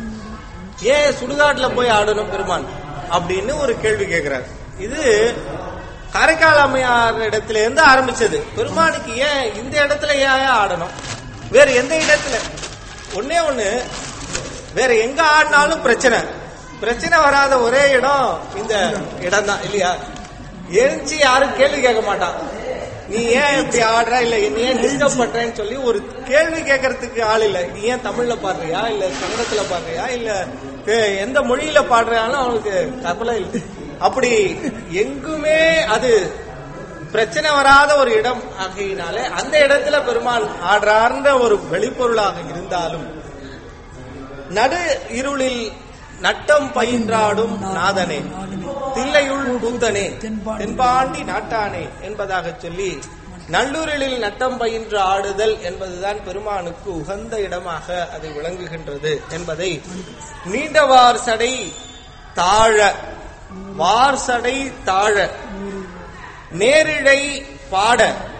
ஏன் சுடுகாட்டுல போய் ஆடணும் பெருமான் அப்படின்னு ஒரு கேள்வி கேட்கிறார் இது காரைக்கால் அம்மையார் இடத்துல இருந்து ஆரம்பிச்சது பெருமானுக்கு ஏன் இந்த இடத்துல ஏன் ஆடணும் வேற எந்த இடத்துல ஒன்னே ஒண்ணு வேற எங்க ஆடினாலும் பிரச்சனை பிரச்சனை வராத ஒரே இடம் இந்த இடம் தான் இல்லையா எழுச்சி யாரும் கேள்வி கேட்க மாட்டான் நீ ஏன் இப்படி ஆடுற இல்ல நீ ஏன் டிஸ்டர்ப் பண்றேன்னு சொல்லி ஒரு கேள்வி கேட்கறதுக்கு ஆள் இல்ல நீ ஏன் தமிழ்ல பாடுறியா இல்ல கன்னடத்துல பாடுறியா இல்ல வே- எந்த மொழியில பாடுறாலும் அவனுக்கு கவலை இல்லை அப்படி எங்குமே அது பிரச்சனை வராத ஒரு இடம் ஆகையினாலே அந்த இடத்துல பெருமாள் ஆடுறார்ன்ற ஒரு வெளிப்பொருளாக இருந்தாலும் நடு இருளில் நட்டம் பயின்றாடும் நாதனே தில்லையுள் கூந்தனே தென்பாண்டி நாட்டானே என்பதாக சொல்லி நல்லூரிலில் நட்டம் பயின்று ஆடுதல் என்பதுதான் பெருமானுக்கு உகந்த இடமாக அது விளங்குகின்றது என்பதை நீண்டவார் சடை தாழ வார் சடை தாழ நேரிழை பாட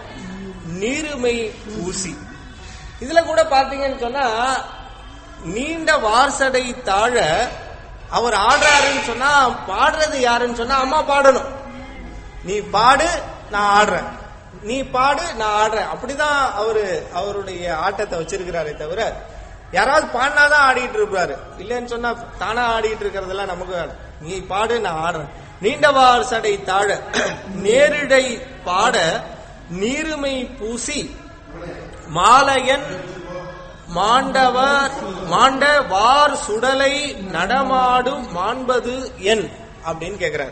நீருமை ஊசி இதுல கூட பாத்தீங்கன்னு சொன்னா நீண்ட வார்சடை தாழ அவர் ஆடுறாருன்னு சொன்னா பாடுறது யாருன்னு சொன்னா அம்மா பாடணும் நீ பாடு நான் ஆடுறேன் நீ பாடு நான் ஆடுறேன் அப்படிதான் அவரு அவருடைய ஆட்டத்தை வச்சிருக்கிறாரே தவிர யாராவது பாடினாதான் ஆடிட்டு இருப்பாரு இல்லைன்னு சொன்னா தானா ஆடிட்டு இருக்கிறதெல்லாம் நமக்கு வேணும். நீ பாடு நான் ஆடுறேன் நீண்டவார் சடை தாழ நேரிடை பாட நீருமை பூசி மாலையன் மாண்டவர் மாண்ட வார் சுடலை நடமாடும் மாண்பது என் அப்படின்னு கேக்குறார்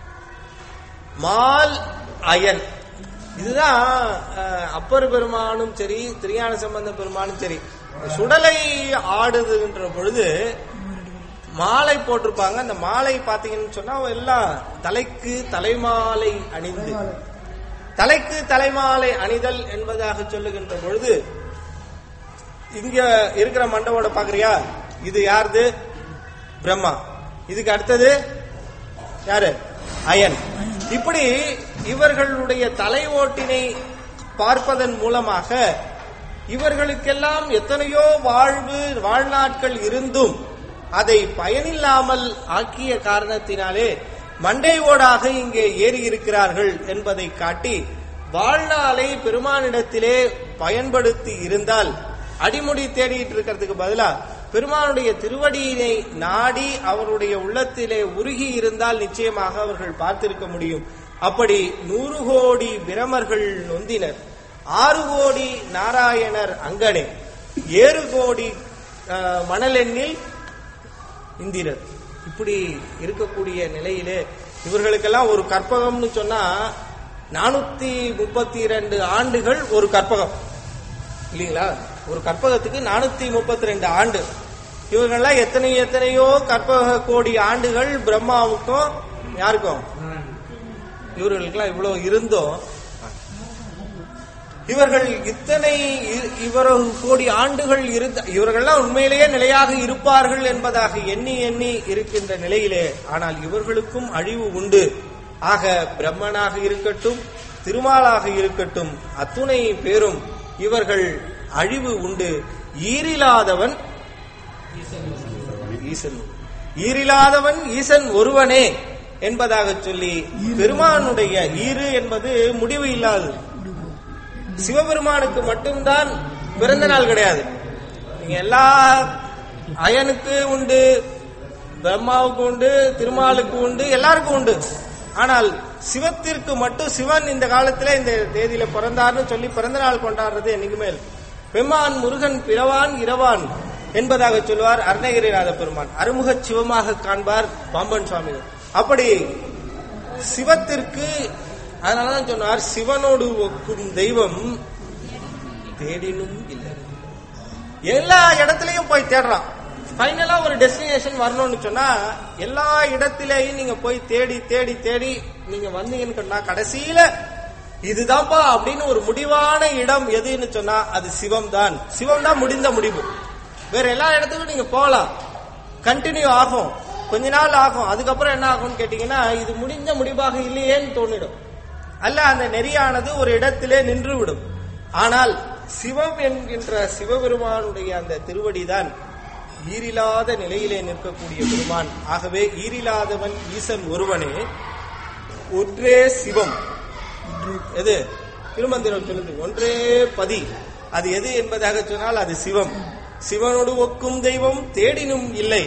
மால் அயன் இதுதான் அஹ், அப்பர் பெருமானும் சரி திருஞான சம்பந்த பெருமானும் சரி சுடலை ஆடுதுன்ற பொழுது மாலை போட்டிருப்பாங்க அந்த மாலை பாத்தீங்கன்னு சொன்னா எல்லாம் தலைக்கு தலைமாலை அணிந்து தலைக்கு தலைமாலை அணிதல் என்பதாக சொல்லுகின்ற பொழுது இங்க இருக்கிற மண்டபோட பாக்குறியா இது யாருது பிரம்மா இதுக்கு அடுத்தது யாரு அயன் இப்படி இவர்களுடைய தலை ஓட்டினை பார்ப்பதன் மூலமாக இவர்களுக்கெல்லாம் எத்தனையோ வாழ்வு வாழ்நாட்கள் இருந்தும் அதை பயனில்லாமல் ஆக்கிய காரணத்தினாலே மண்டை ஓடாக இங்கே ஏறி இருக்கிறார்கள் என்பதை காட்டி வாழ்நாளை பெருமானிடத்திலே பயன்படுத்தி இருந்தால் அடிமுடி தேடிட்டு இருக்கிறதுக்கு பதிலா பெருமானுடைய திருவடியினை நாடி அவருடைய உள்ளத்திலே உருகி இருந்தால் நிச்சயமாக அவர்கள் பார்த்திருக்க முடியும் அப்படி நூறு கோடி பிரமர்கள் நொந்தினர் ஆறு கோடி நாராயணர் அங்கனே ஏழு கோடி அஹ், மணலெண்ணில் இந்திரர் இப்படி இருக்கக்கூடிய நிலையிலே இவர்களுக்கெல்லாம் ஒரு கற்பகம்னு சொன்னா நானூத்தி முப்பத்தி இரண்டு ஆண்டுகள் ஒரு கற்பகம் இல்லீங்களா ஒரு கற்பகத்துக்கு நானூத்தி முப்பத்தி ரெண்டு ஆண்டு இவர்கள்லாம் எத்தனை எத்தனையோ கற்பக கோடி ஆண்டுகள் பிரம்மாவுக்கும் யாருக்கும் இவர்களுக்கெல்லாம் இவ்வளவு இருந்தும் இவர்கள் இத்தனை இ- இவ்வளவு கோடி ஆண்டுகள் இருந்த இவர்கள்லாம் உண்மையிலேயே நிலையாக இருப்பார்கள் என்பதாக எண்ணி எண்ணி இருக்கின்ற நிலையிலே ஆனால் இவர்களுக்கும் அழிவு உண்டு ஆக பிரம்மனாக இருக்கட்டும் திருமாலாக இருக்கட்டும் அத்துணை பேரும் இவர்கள் அழிவு உண்டு ஈரில்லாதவன் ஈசன் ஈரில்லாதவன் ஈசன் ஒருவனே என்பதாக சொல்லி பெருமானுடைய ஈறு என்பது முடிவு இல்லாதது சிவபெருமானுக்கு மட்டும்தான் பிறந்த நாள் கிடையாது நீங்க எல்லா அயனுக்கு உண்டு பிரம்மாவுக்கு உண்டு திருமாலுக்கு உண்டு எல்லாருக்கும் உண்டு ஆனால் சிவத்திற்கு மட்டும் சிவன் இந்த காலத்துல இந்த தேதியில பிறந்தார்னு சொல்லி பிறந்த நாள் கொண்டாடுறது என்னைக்குமே இல்லை. பெம்மான் முருகன் பிறவான் இரவான் என்பதாக சொல்லுவார் அருணகிரிநாத பெருமான் அருமுக சிவமாக காண்பார் பாம்பன் சுவாமிகள் அப்படி சிவத்திற்கு அதனாலதான் சொன்னார் சிவனோடு ஒக்கும் தெய்வம் தேடினும் இல்லை எல்லா இடத்துலயும் போய் தேடுறான் ஃபைனலா ஒரு டெஸ்டினேஷன் வரணும்னு சொன்னா எல்லா இடத்திலேயும் நீங்க போய் தேடி தேடி தேடி நீங்க வந்தீங்கன்னு சொன்னா கடைசியில இதுதான்ப்பா அப்படின்னு ஒரு முடிவான இடம் எதுன்னு சொன்னா அது சிவம் தான் சிவம் தான் முடிந்த முடிவு வேற எல்லா இடத்துக்கும் நீங்க போகலாம் கண்டினியூ ஆகும் கொஞ்ச நாள் ஆகும் அதுக்கப்புறம் என்ன ஆகும்னு கேட்டீங்கன்னா இது முடிந்த முடிவாக இல்லையேன்னு தோணிடும் அல்ல அந்த நெறியானது ஒரு இடத்திலே நின்று விடும் ஆனால் சிவம் என்கின்ற சிவபெருமானுடைய அந்த திருவடிதான் ஈரில்லாத நிலையிலே நிற்கக்கூடிய பெருமான் ஆகவே ஈரில்லாதவன் ஈசன் ஒருவனே ஒன்றே சிவம் எது திருமந்திரம் சொல்லுது ஒன்றே பதி அது எது என்பதாக சொன்னால் அது சிவம் சிவனோடு ஒக்கும் தெய்வம் தேடினும் இல்லை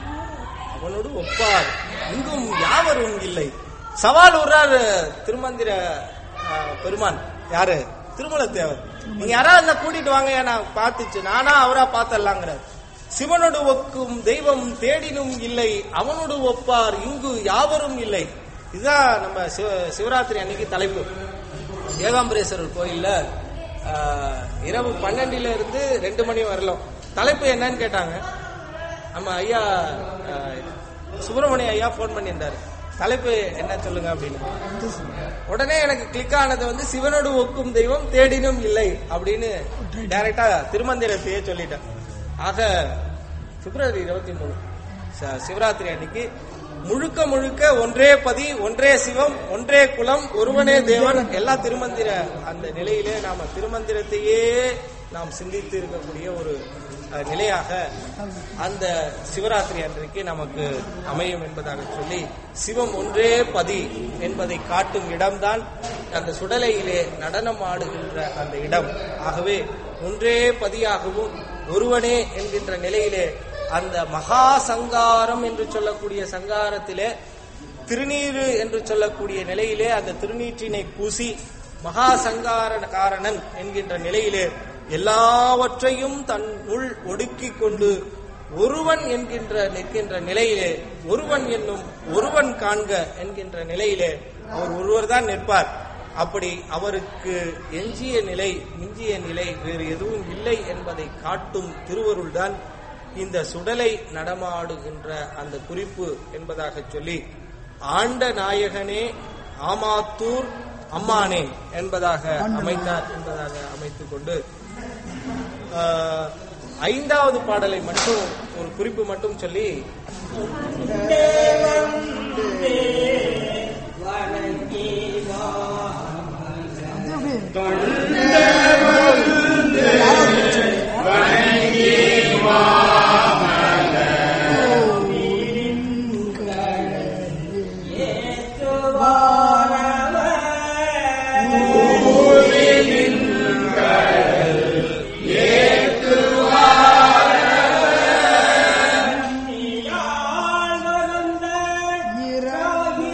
அவனோடு ஒப்பார் இங்கும் யாவரும் இல்லை சவால் விடுறாரு திருமந்திர ஆ, பெருமான் யாரு திருமலத்தேவர் நீங்க யாராவது என்ன கூட்டிட்டு வாங்க நான் பார்த்துச்சு நானா அவரா பார்த்தலாங்கிறார் சிவனோடு ஒக்கும் தெய்வம் தேடினும் இல்லை அவனோடு ஒப்பார் இங்கு யாவரும் இல்லை இதுதான் நம்ம சிவ சிவராத்திரி அன்னைக்கு தலைப்பு ஏகாம்பரேஸ்வரர் கோயில்ல ஆ, இரவு பன்னெண்டுல இருந்து ரெண்டு மணி வரலாம் தலைப்பு என்னன்னு கேட்டாங்க நம்ம ஐயா அஹ், சுப்பிரமணிய ஐயா போன் பண்ணியிருந்தாரு தலைப்பு என்ன சொல்லுங்க அப்படின்னு உடனே எனக்கு கிளிக் ஆனது வந்து சிவனோடு ஒக்கும் தெய்வம் தேடினும் இல்லை அப்படின்னு டைரக்டா திருமந்திரத்தையே சொல்லிட்டேன் ஆக பிப்ரவரி இருபத்தி மூணு ச- சிவராத்திரி அன்னைக்கு முழுக்க முழுக்க ஒன்றே பதி ஒன்றே சிவம் ஒன்றே குலம் ஒருவனே தேவன் எல்லா திருமந்திர அந்த நிலையிலே நாம திருமந்திரத்தையே நாம் சிந்தித்து இருக்கக்கூடிய ஒரு அஹ், நிலையாக அந்த சிவராத்திரி அன்றைக்கு நமக்கு அமையும் என்பதாக சொல்லி சிவம் ஒன்றே பதி என்பதை காட்டும் இடம்தான் அந்த சுடலையிலே நடனம் ஆடுகின்ற அந்த இடம் ஆகவே ஒன்றே பதியாகவும் ஒருவனே என்கின்ற நிலையிலே அந்த மகா சங்காரம் என்று சொல்லக்கூடிய சங்காரத்திலே திருநீரு என்று சொல்லக்கூடிய நிலையிலே அந்த திருநீற்றினை பூசி மகா சங்கார காரணன் என்கின்ற நிலையிலே எல்லாவற்றையும் தன் உள் ஒடுக்கிக் கொண்டு ஒருவன் என்கின்ற நிற்கின்ற நிலையிலே ஒருவன் என்னும் ஒருவன் காண்க என்கின்ற நிலையிலே அவர் ஒருவர் தான் நிற்பார் அப்படி அவருக்கு எஞ்சிய நிலை மிஞ்சிய நிலை வேறு எதுவும் இல்லை என்பதை காட்டும் திருவருள்தான் இந்த சுடலை நடமாடுகின்ற அந்த குறிப்பு என்பதாக சொல்லி ஆண்ட நாயகனே ஆமாத்தூர் அம்மானே என்பதாக அமைந்தார் என்பதாக அமைத்துக் கொண்டு ஆஹ், ஐந்தாவது பாடலை மட்டும் ஒரு குறிப்பு மட்டும் சொல்லி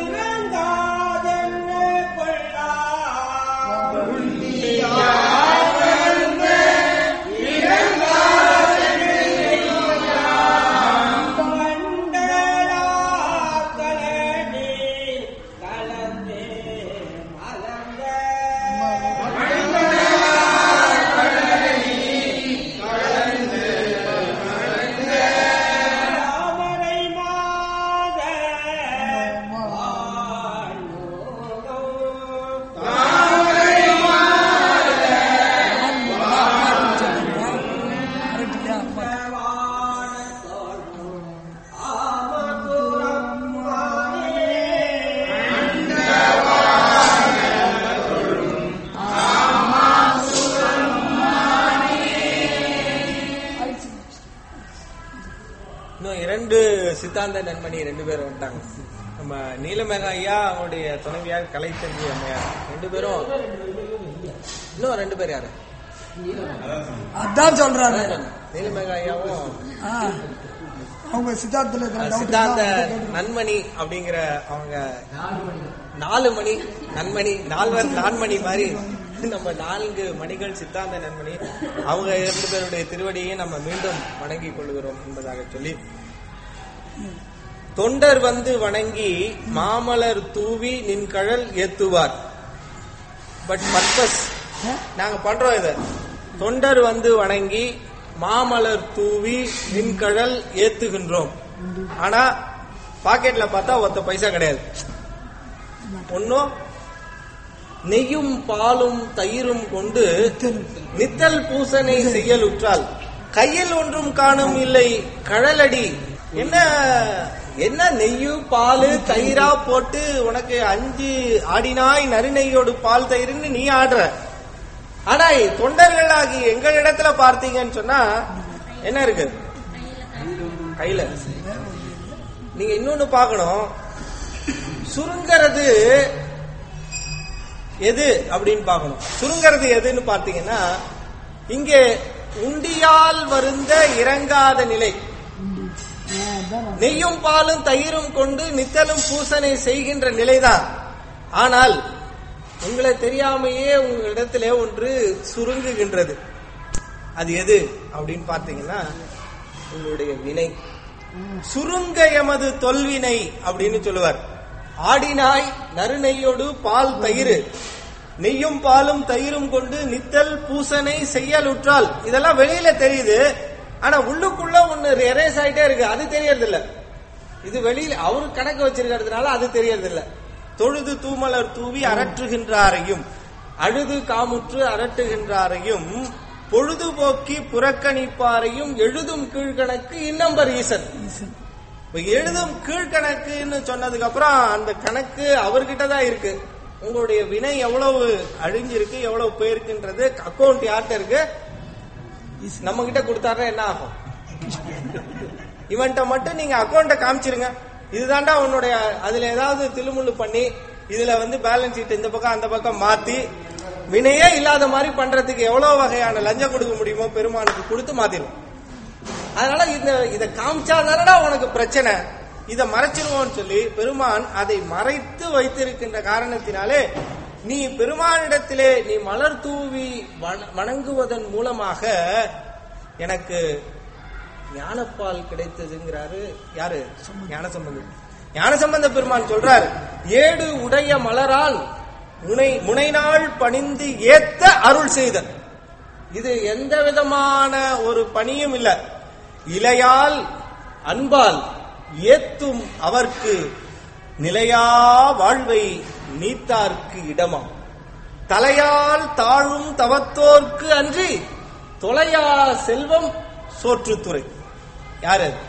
கொள்ளா இன்னும் இரண்டு சித்தாந்த நண்பணி ரெண்டு பேரும் வந்துட்டாங்க நம்ம நீலமேக ஐயா அவங்களுடைய துணைவியார் கலைத்தஞ்சி அம்மையார் ரெண்டு பேரும் இன்னும் ரெண்டு பேர் யாரு அதான் சொல்றாரு நீலமேக ஐயாவும் ஆ. அவங்க சித்தார்த்துல இருக்கிற doubt சித்தாந்த தான் கேட்டு- நன்மணி அப்படிங்கிற அவங்க நாலு மணி நன்மணி நால்வர் நான்மணி மாதிரி நம்ம நான்கு மணிகள் சித்தாந்த நன்மணி அவங்க இரண்டு பேருடைய திருவடியை நம்ம மீண்டும் வணங்கிக் கொள்கிறோம் என்பதாக சொல்லி தொண்டர் வந்து வணங்கி மாமலர் தூவி நின் கழல் ஏத்துவார் பட் பர்பஸ் நாங்க பண்றோம் இத தொண்டர் வந்து வணங்கி மாமலர் தூவி நின்கழல் ஏத்துகின்றோம் ஆனா பாக்கெட்ல பார்த்தா ஒத்த பைசா கிடையாது ஒன்னும் நெய்யும் பாலும் தயிரும் கொண்டு நித்தல் பூசனை செய்யலுற்றால் கையில் ஒன்றும் காணும் இல்லை கழலடி என்ன என்ன நெய்யு பால் தயிரா போட்டு உனக்கு அஞ்சு ஆடினாய் நறுநெய்யோடு பால் தயிர்னு நீ ஆடுற ஆனா தொண்டர்களாகி எங்களிடத்துல பார்த்தீங்கன்னு சொன்னா என்ன இருக்கு கையில நீங்க இன்னொன்னு பார்க்கணும் சுருங்கிறது எது அப்படின்னு பார்க்கணும் சுருங்கிறது எதுன்னு பார்த்தீங்கன்னா இங்கே உண்டியால் வருந்த இறங்காத நிலை ஆ, அதான் நெய்யும் பாலும் தயிரும் கொண்டு நித்தலும் பூசனை செய்கின்ற நிலைதான் ஆனால் உங்களை தெரியாமையே உங்களிடத்திலே ஒன்று சுருங்குகின்றது அது எது அப்படின்னு பார்த்தீங்கன்னா உங்களுடைய வினை சுருங்க எமது தொல்வினை அப்படின்னு சொல்லுவார் ஆடினாய் நறுநெய்யோடு பால் தயிர் நெய்யும் பாலும் தயிரும் கொண்டு நித்தல் பூசனை செய்யலுற்றால் இதெல்லாம் வெளியில தெரியுது ஆனா உள்ளுக்குள்ள ஒண்ணு எரேஸ் ஆயிட்டே இருக்கு அது தெரியறது இல்ல இது வெளியில அவரு கணக்கு வச்சிருக்கிறதுனால அது தெரியறது இல்ல தொழுது தூமலர் தூவி அரற்றுகின்றாரையும் அழுது காமுற்று அரட்டுகின்றாரையும் பொழுதுபோக்கி புறக்கணிப்பாரையும் எழுதும் கீழ்கணக்கு இன்னம்பர் ஈசன் இப்ப எழுதும் கீழ்கணக்குன்னு சொன்னதுக்கு அப்புறம் அந்த கணக்கு அவர்கிட்ட தான் இருக்கு உங்களுடைய வினை எவ்வளவு அழிஞ்சிருக்கு எவ்வளவு போயிருக்குன்றது அக்கௌண்ட் யார்கிட்ட இருக்கு நம்ம கிட்ட கொடுத்தாருன்னா என்ன ஆகும் இவன்ட்ட மட்டும் நீங்க அக்கௌண்ட்டை காமிச்சிருங்க இதுதான்டா உன்னுடைய அதுல ஏதாவது திலுமுள்ளு பண்ணி இதுல வந்து பேலன்ஸ் ஷீட் இந்த பக்கம் அந்த பக்கம் மாத்தி வினையே இல்லாத மாதிரி பண்றதுக்கு எவ்வளவு வகையான லஞ்சம் கொடுக்க முடியுமோ பெருமானுக்கு கொடுத்து மாத்திடும் அதனால இந்த இதை காமிச்சா தானடா உனக்கு பிரச்சனை இதை மறைச்சிருவோம்னு சொல்லி பெருமான் அதை மறைத்து வைத்திருக்கின்ற காரணத்தினாலே நீ பெருமானிடத்திலே நீ மலர் தூவி வண- வணங்குவதன் மூலமாக எனக்கு ஞானப்பால் கிடைத்ததுங்கிறாரு யாரு ஞானசம்பந்தர் ஞானசம்பந்த பெருமான் சொல்றாரு ஏடு உடைய மலரால் முனை முனைநாள் பணிந்து ஏத்த அருள் செய்தல் இது எந்த விதமான ஒரு பணியும் இல்ல இலையால் அன்பால் ஏத்தும் அவர்க்கு நிலையா வாழ்வை நீத்தார்க்கு இடமாம் தலையால் தாழும் தவத்தோர்க்கு அன்றி தொலையா செல்வம் சோற்றுத்துறை யாரு அது?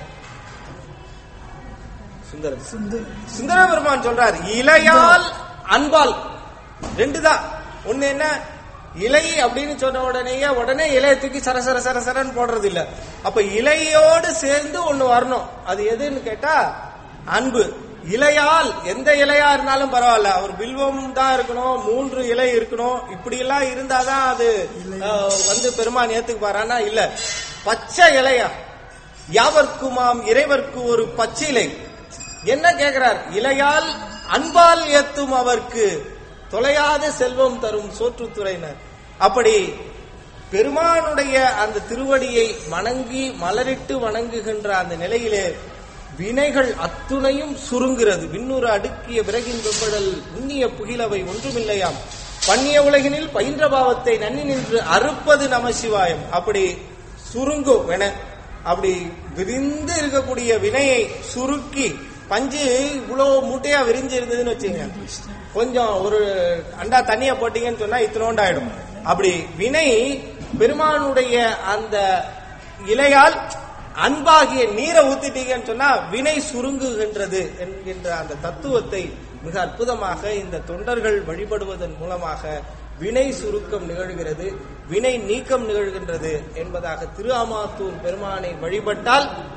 சுந்தரம் சுந்தர பெருமான் சொல்றார் இலையால் அன்பால் ரெண்டு தான் ஒண்ணு என்ன இலை அப்படின்னு சொன்ன உடனேயே உடனே இலையை தூக்கி சர சர சர சரன்னு போடுறது இல்ல அப்ப இலையோடு சேர்ந்து ஒண்ணு வரணும் அது எதுன்னு கேட்டா அன்பு இலையால் எந்த இலையா இருந்தாலும் பரவாயில்ல அவர் பில்வம் தான் இருக்கணும் மூன்று இலை இருக்கணும் இப்படி எல்லாம் இருந்தாதான் அது அஹ், வந்து பெருமான் ஏத்துக்குவாரானா இல்ல பச்சை இலையா யாவர்க்குமாம் இறைவர்க்கு ஒரு பச்சை இலை என்ன கேட்கிறார் இலையால் அன்பால் ஏத்தும் அவர்க்கு தொலையாத செல்வம் தரும் சோற்றுத்துறையினர் அப்படி பெருமானுடைய அந்த திருவடியை வணங்கி மலரிட்டு வணங்குகின்ற அந்த நிலையிலே வினைகள் அத்துணையும் சுருங்குகிறது விண்ணுறு அடுக்கிய விறகின் வெப்படல் உண்ணிய புகிலவை ஒன்றுமில்லையாம் பண்ணிய உலகினில் பயின்ற பாவத்தை நன்னி நின்று அறுப்பது நமசிவாயம் அப்படி சுருங்கும் என அப்படி விரிந்து இருக்கக்கூடிய வினையை சுருக்கி பஞ்சு இவ்வளவு மூட்டையா விரிஞ்சு இருந்ததுன்னு வச்சுங்க கொஞ்சம் ஒரு அண்டா தண்ணிய போட்டீங்கன்னு சொன்னா இத்தனோண்டு ஆயிடும் அப்படி வினை பெருமானுடைய அந்த இலையால் அன்பாகிய நீரை ஊத்திட்டீங்கன்னு சொன்னா வினை சுருங்குகின்றது என்கின்ற அந்த தத்துவத்தை மிக அற்புதமாக இந்த தொண்டர்கள் வழிபடுவதன் மூலமாக வினை சுருக்கம் நிகழ்கிறது வினை நீக்கம் நிகழ்கின்றது என்பதாக திருஆமாத்தூர் பெருமானை வழிபட்டால்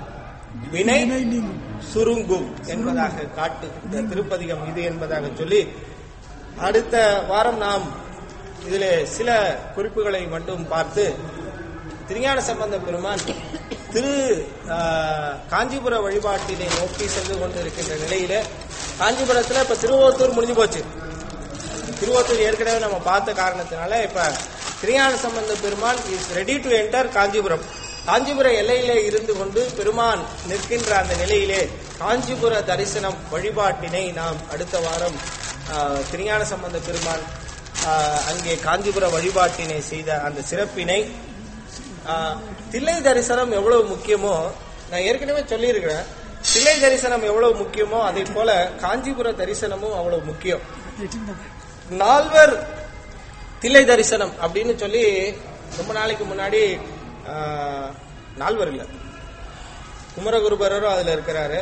வினை வினை நீங்கும் சுருங்கும் என்பதாக காட்டு இந்த திருப்பதிகம் இது என்பதாக சொல்லி அடுத்த வாரம் நாம் இதிலே சில குறிப்புகளை மட்டும் பார்த்து திருஞான சம்பந்த பெருமான் திரு ஆ, காஞ்சிபுர வழிபாட்டினை நோக்கி சென்று கொண்டிருக்கின்ற நிலையில காஞ்சிபுரத்துல இப்ப திருவோத்தூர் முடிஞ்சு போச்சு திருவோத்தூர் ஏற்கனவே நம்ம பார்த்த காரணத்தினால இப்ப Thirugnana Sambandha Perumaan is ready to enter Kanchipuram Kanchipura எல்லையிலே இருந்து கொண்டு பெருமான் நிற்கின்ற அந்த நிலையிலே காஞ்சிபுர தரிசனம் வழிபாட்டினை நாம் அடுத்த வாரம் ஆ, திருஞான சம்பந்த பெருமான் ஆ, அங்கே காஞ்சிபுர வழிபாட்டினை செய்த அந்த சிறப்பினை ஆ, தில்லை தரிசனம் எவ்வளவு முக்கியமோ நான் ஏற்கனவே சொல்லியிருக்கிறேன் தில்லை தரிசனம் எவ்வளவு முக்கியமோ அதே போல காஞ்சிபுர தரிசனமும் அவ்வளவு முக்கியம் நால்வர் தில்லை தரிசனம் அப்படின்னு சொல்லி ரொம்ப நாளைக்கு முன்னாடி ஆ, நால்வர் இல்ல குமரகுருபரரும் அதுல இருக்கிறாரு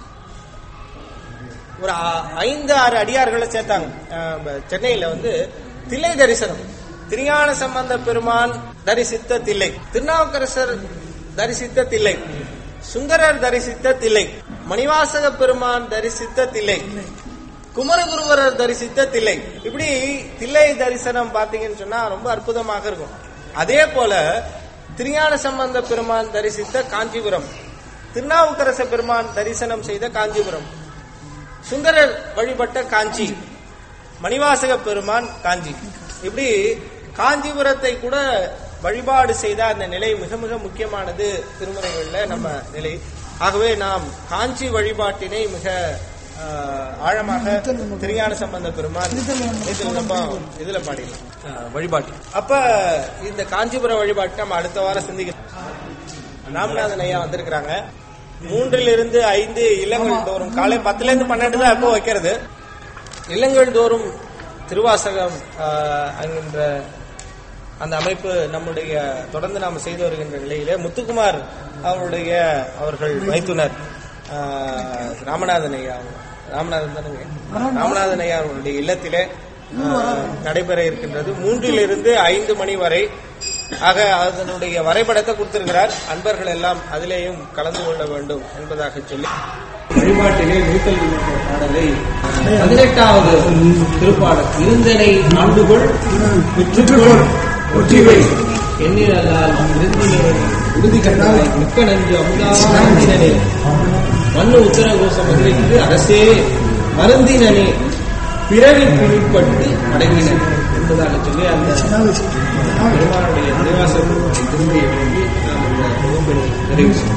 ஒரு ஆ- ஐந்து ஆறு அடியார்களை சேர்த்தாங்க ஆ, ப- சென்னையில வந்து தில்லை தரிசனம் திருஞான சம்பந்த பெருமான் தரிசித்த தில்லை திருநாவுக்கரசர் தரிசித்த தில்லை சுந்தரர் தரிசித்த தில்லை மணிவாசக பெருமான் தரிசித்த தில்லை குமரகுருவரர் தரிசித்த தில்லை இப்படி தில்லை தரிசனம் பாத்தீங்கன்னு சொன்னா ரொம்ப அற்புதமாக இருக்கும் அதே போல திருஞான சம்பந்த பெருமான் தரிசித்த காஞ்சிபுரம் திருநாவுக்கரச பெருமான் தரிசனம் செய்த காஞ்சிபுரம் சுந்தரர் வழிபட்ட காஞ்சி மணிவாசக பெருமான் காஞ்சி இப்படி காஞ்சிபுரத்தை கூட வழிபாடு செய்த அந்த நிலை மிக மிக முக்கியமானது திருமுறைகள்ல நம்ம நிலை ஆகவே நாம் காஞ்சி வழிபாட்டினை மிக ஆஹ், ஆழமாக திருஞான சம்பந்த பெருமான் இதுல நம்ம இதுல பாடிடலாம் ஆஹ், வழிபாட்டு அப்ப இந்த காஞ்சிபுர வழிபாட்டு நம்ம அடுத்த வாரம் சிந்திக்கலாம் ராமநாதன் ஐயா வந்திருக்கிறாங்க மூன்றிலிருந்து ஐந்து இல்லங்கள் தோறும் காலை பத்துல இருந்து பன்னெண்டு தான் எப்போ வைக்கிறது இல்லங்கள் தோறும் திருவாசகம் ஆஹ், என்கின்ற அந்த அமைப்பு நம்முடைய தொடர்ந்து நாம் செய்து வருகின்ற நிலையிலே முத்துக்குமார் அவருடைய அவர்கள் மைத்துனர் ஆஹ், ராமநாதன் ஐயா அவங்க. ராமநாதன் தானுங்க ராமநாதன் ஐயா அவருடைய இல்லத்திலே ஆஹ், நடைபெற இருக்கின்றது மூன்றிலிருந்து ஐந்து மணி வரை ஆக அதனுடைய வரைபடத்தை கொடுத்திருக்கிறார் அன்பர்கள் எல்லாம் அதிலேயும் கலந்து கொள்ள வேண்டும் என்பதாக சொல்லி வழிபாட்டிலே நூத்தல் விண்ணப்ப பாடலை பதினெட்டாவது திருப்பாடல் இருந்தனை ஆண்டுகள் வெற்றுக்கோள் ஒற்றிவை எண்ணிலால் விருந்தினே உறுதி கண்டால் மிக்க நஞ்சு அமுதானே மண்ணு உத்தரகோச மதுரைக்கு அரசே மருந்தினனே பிறவி பிடிப்பட்டு அடங்கின என்பதாக சொல்லி அந்த பெருமானுடைய திருவாசகத்தை திரும்பியை வேண்டி நாம் இந்த வகுப்பினை நிறைவு செய்வோம்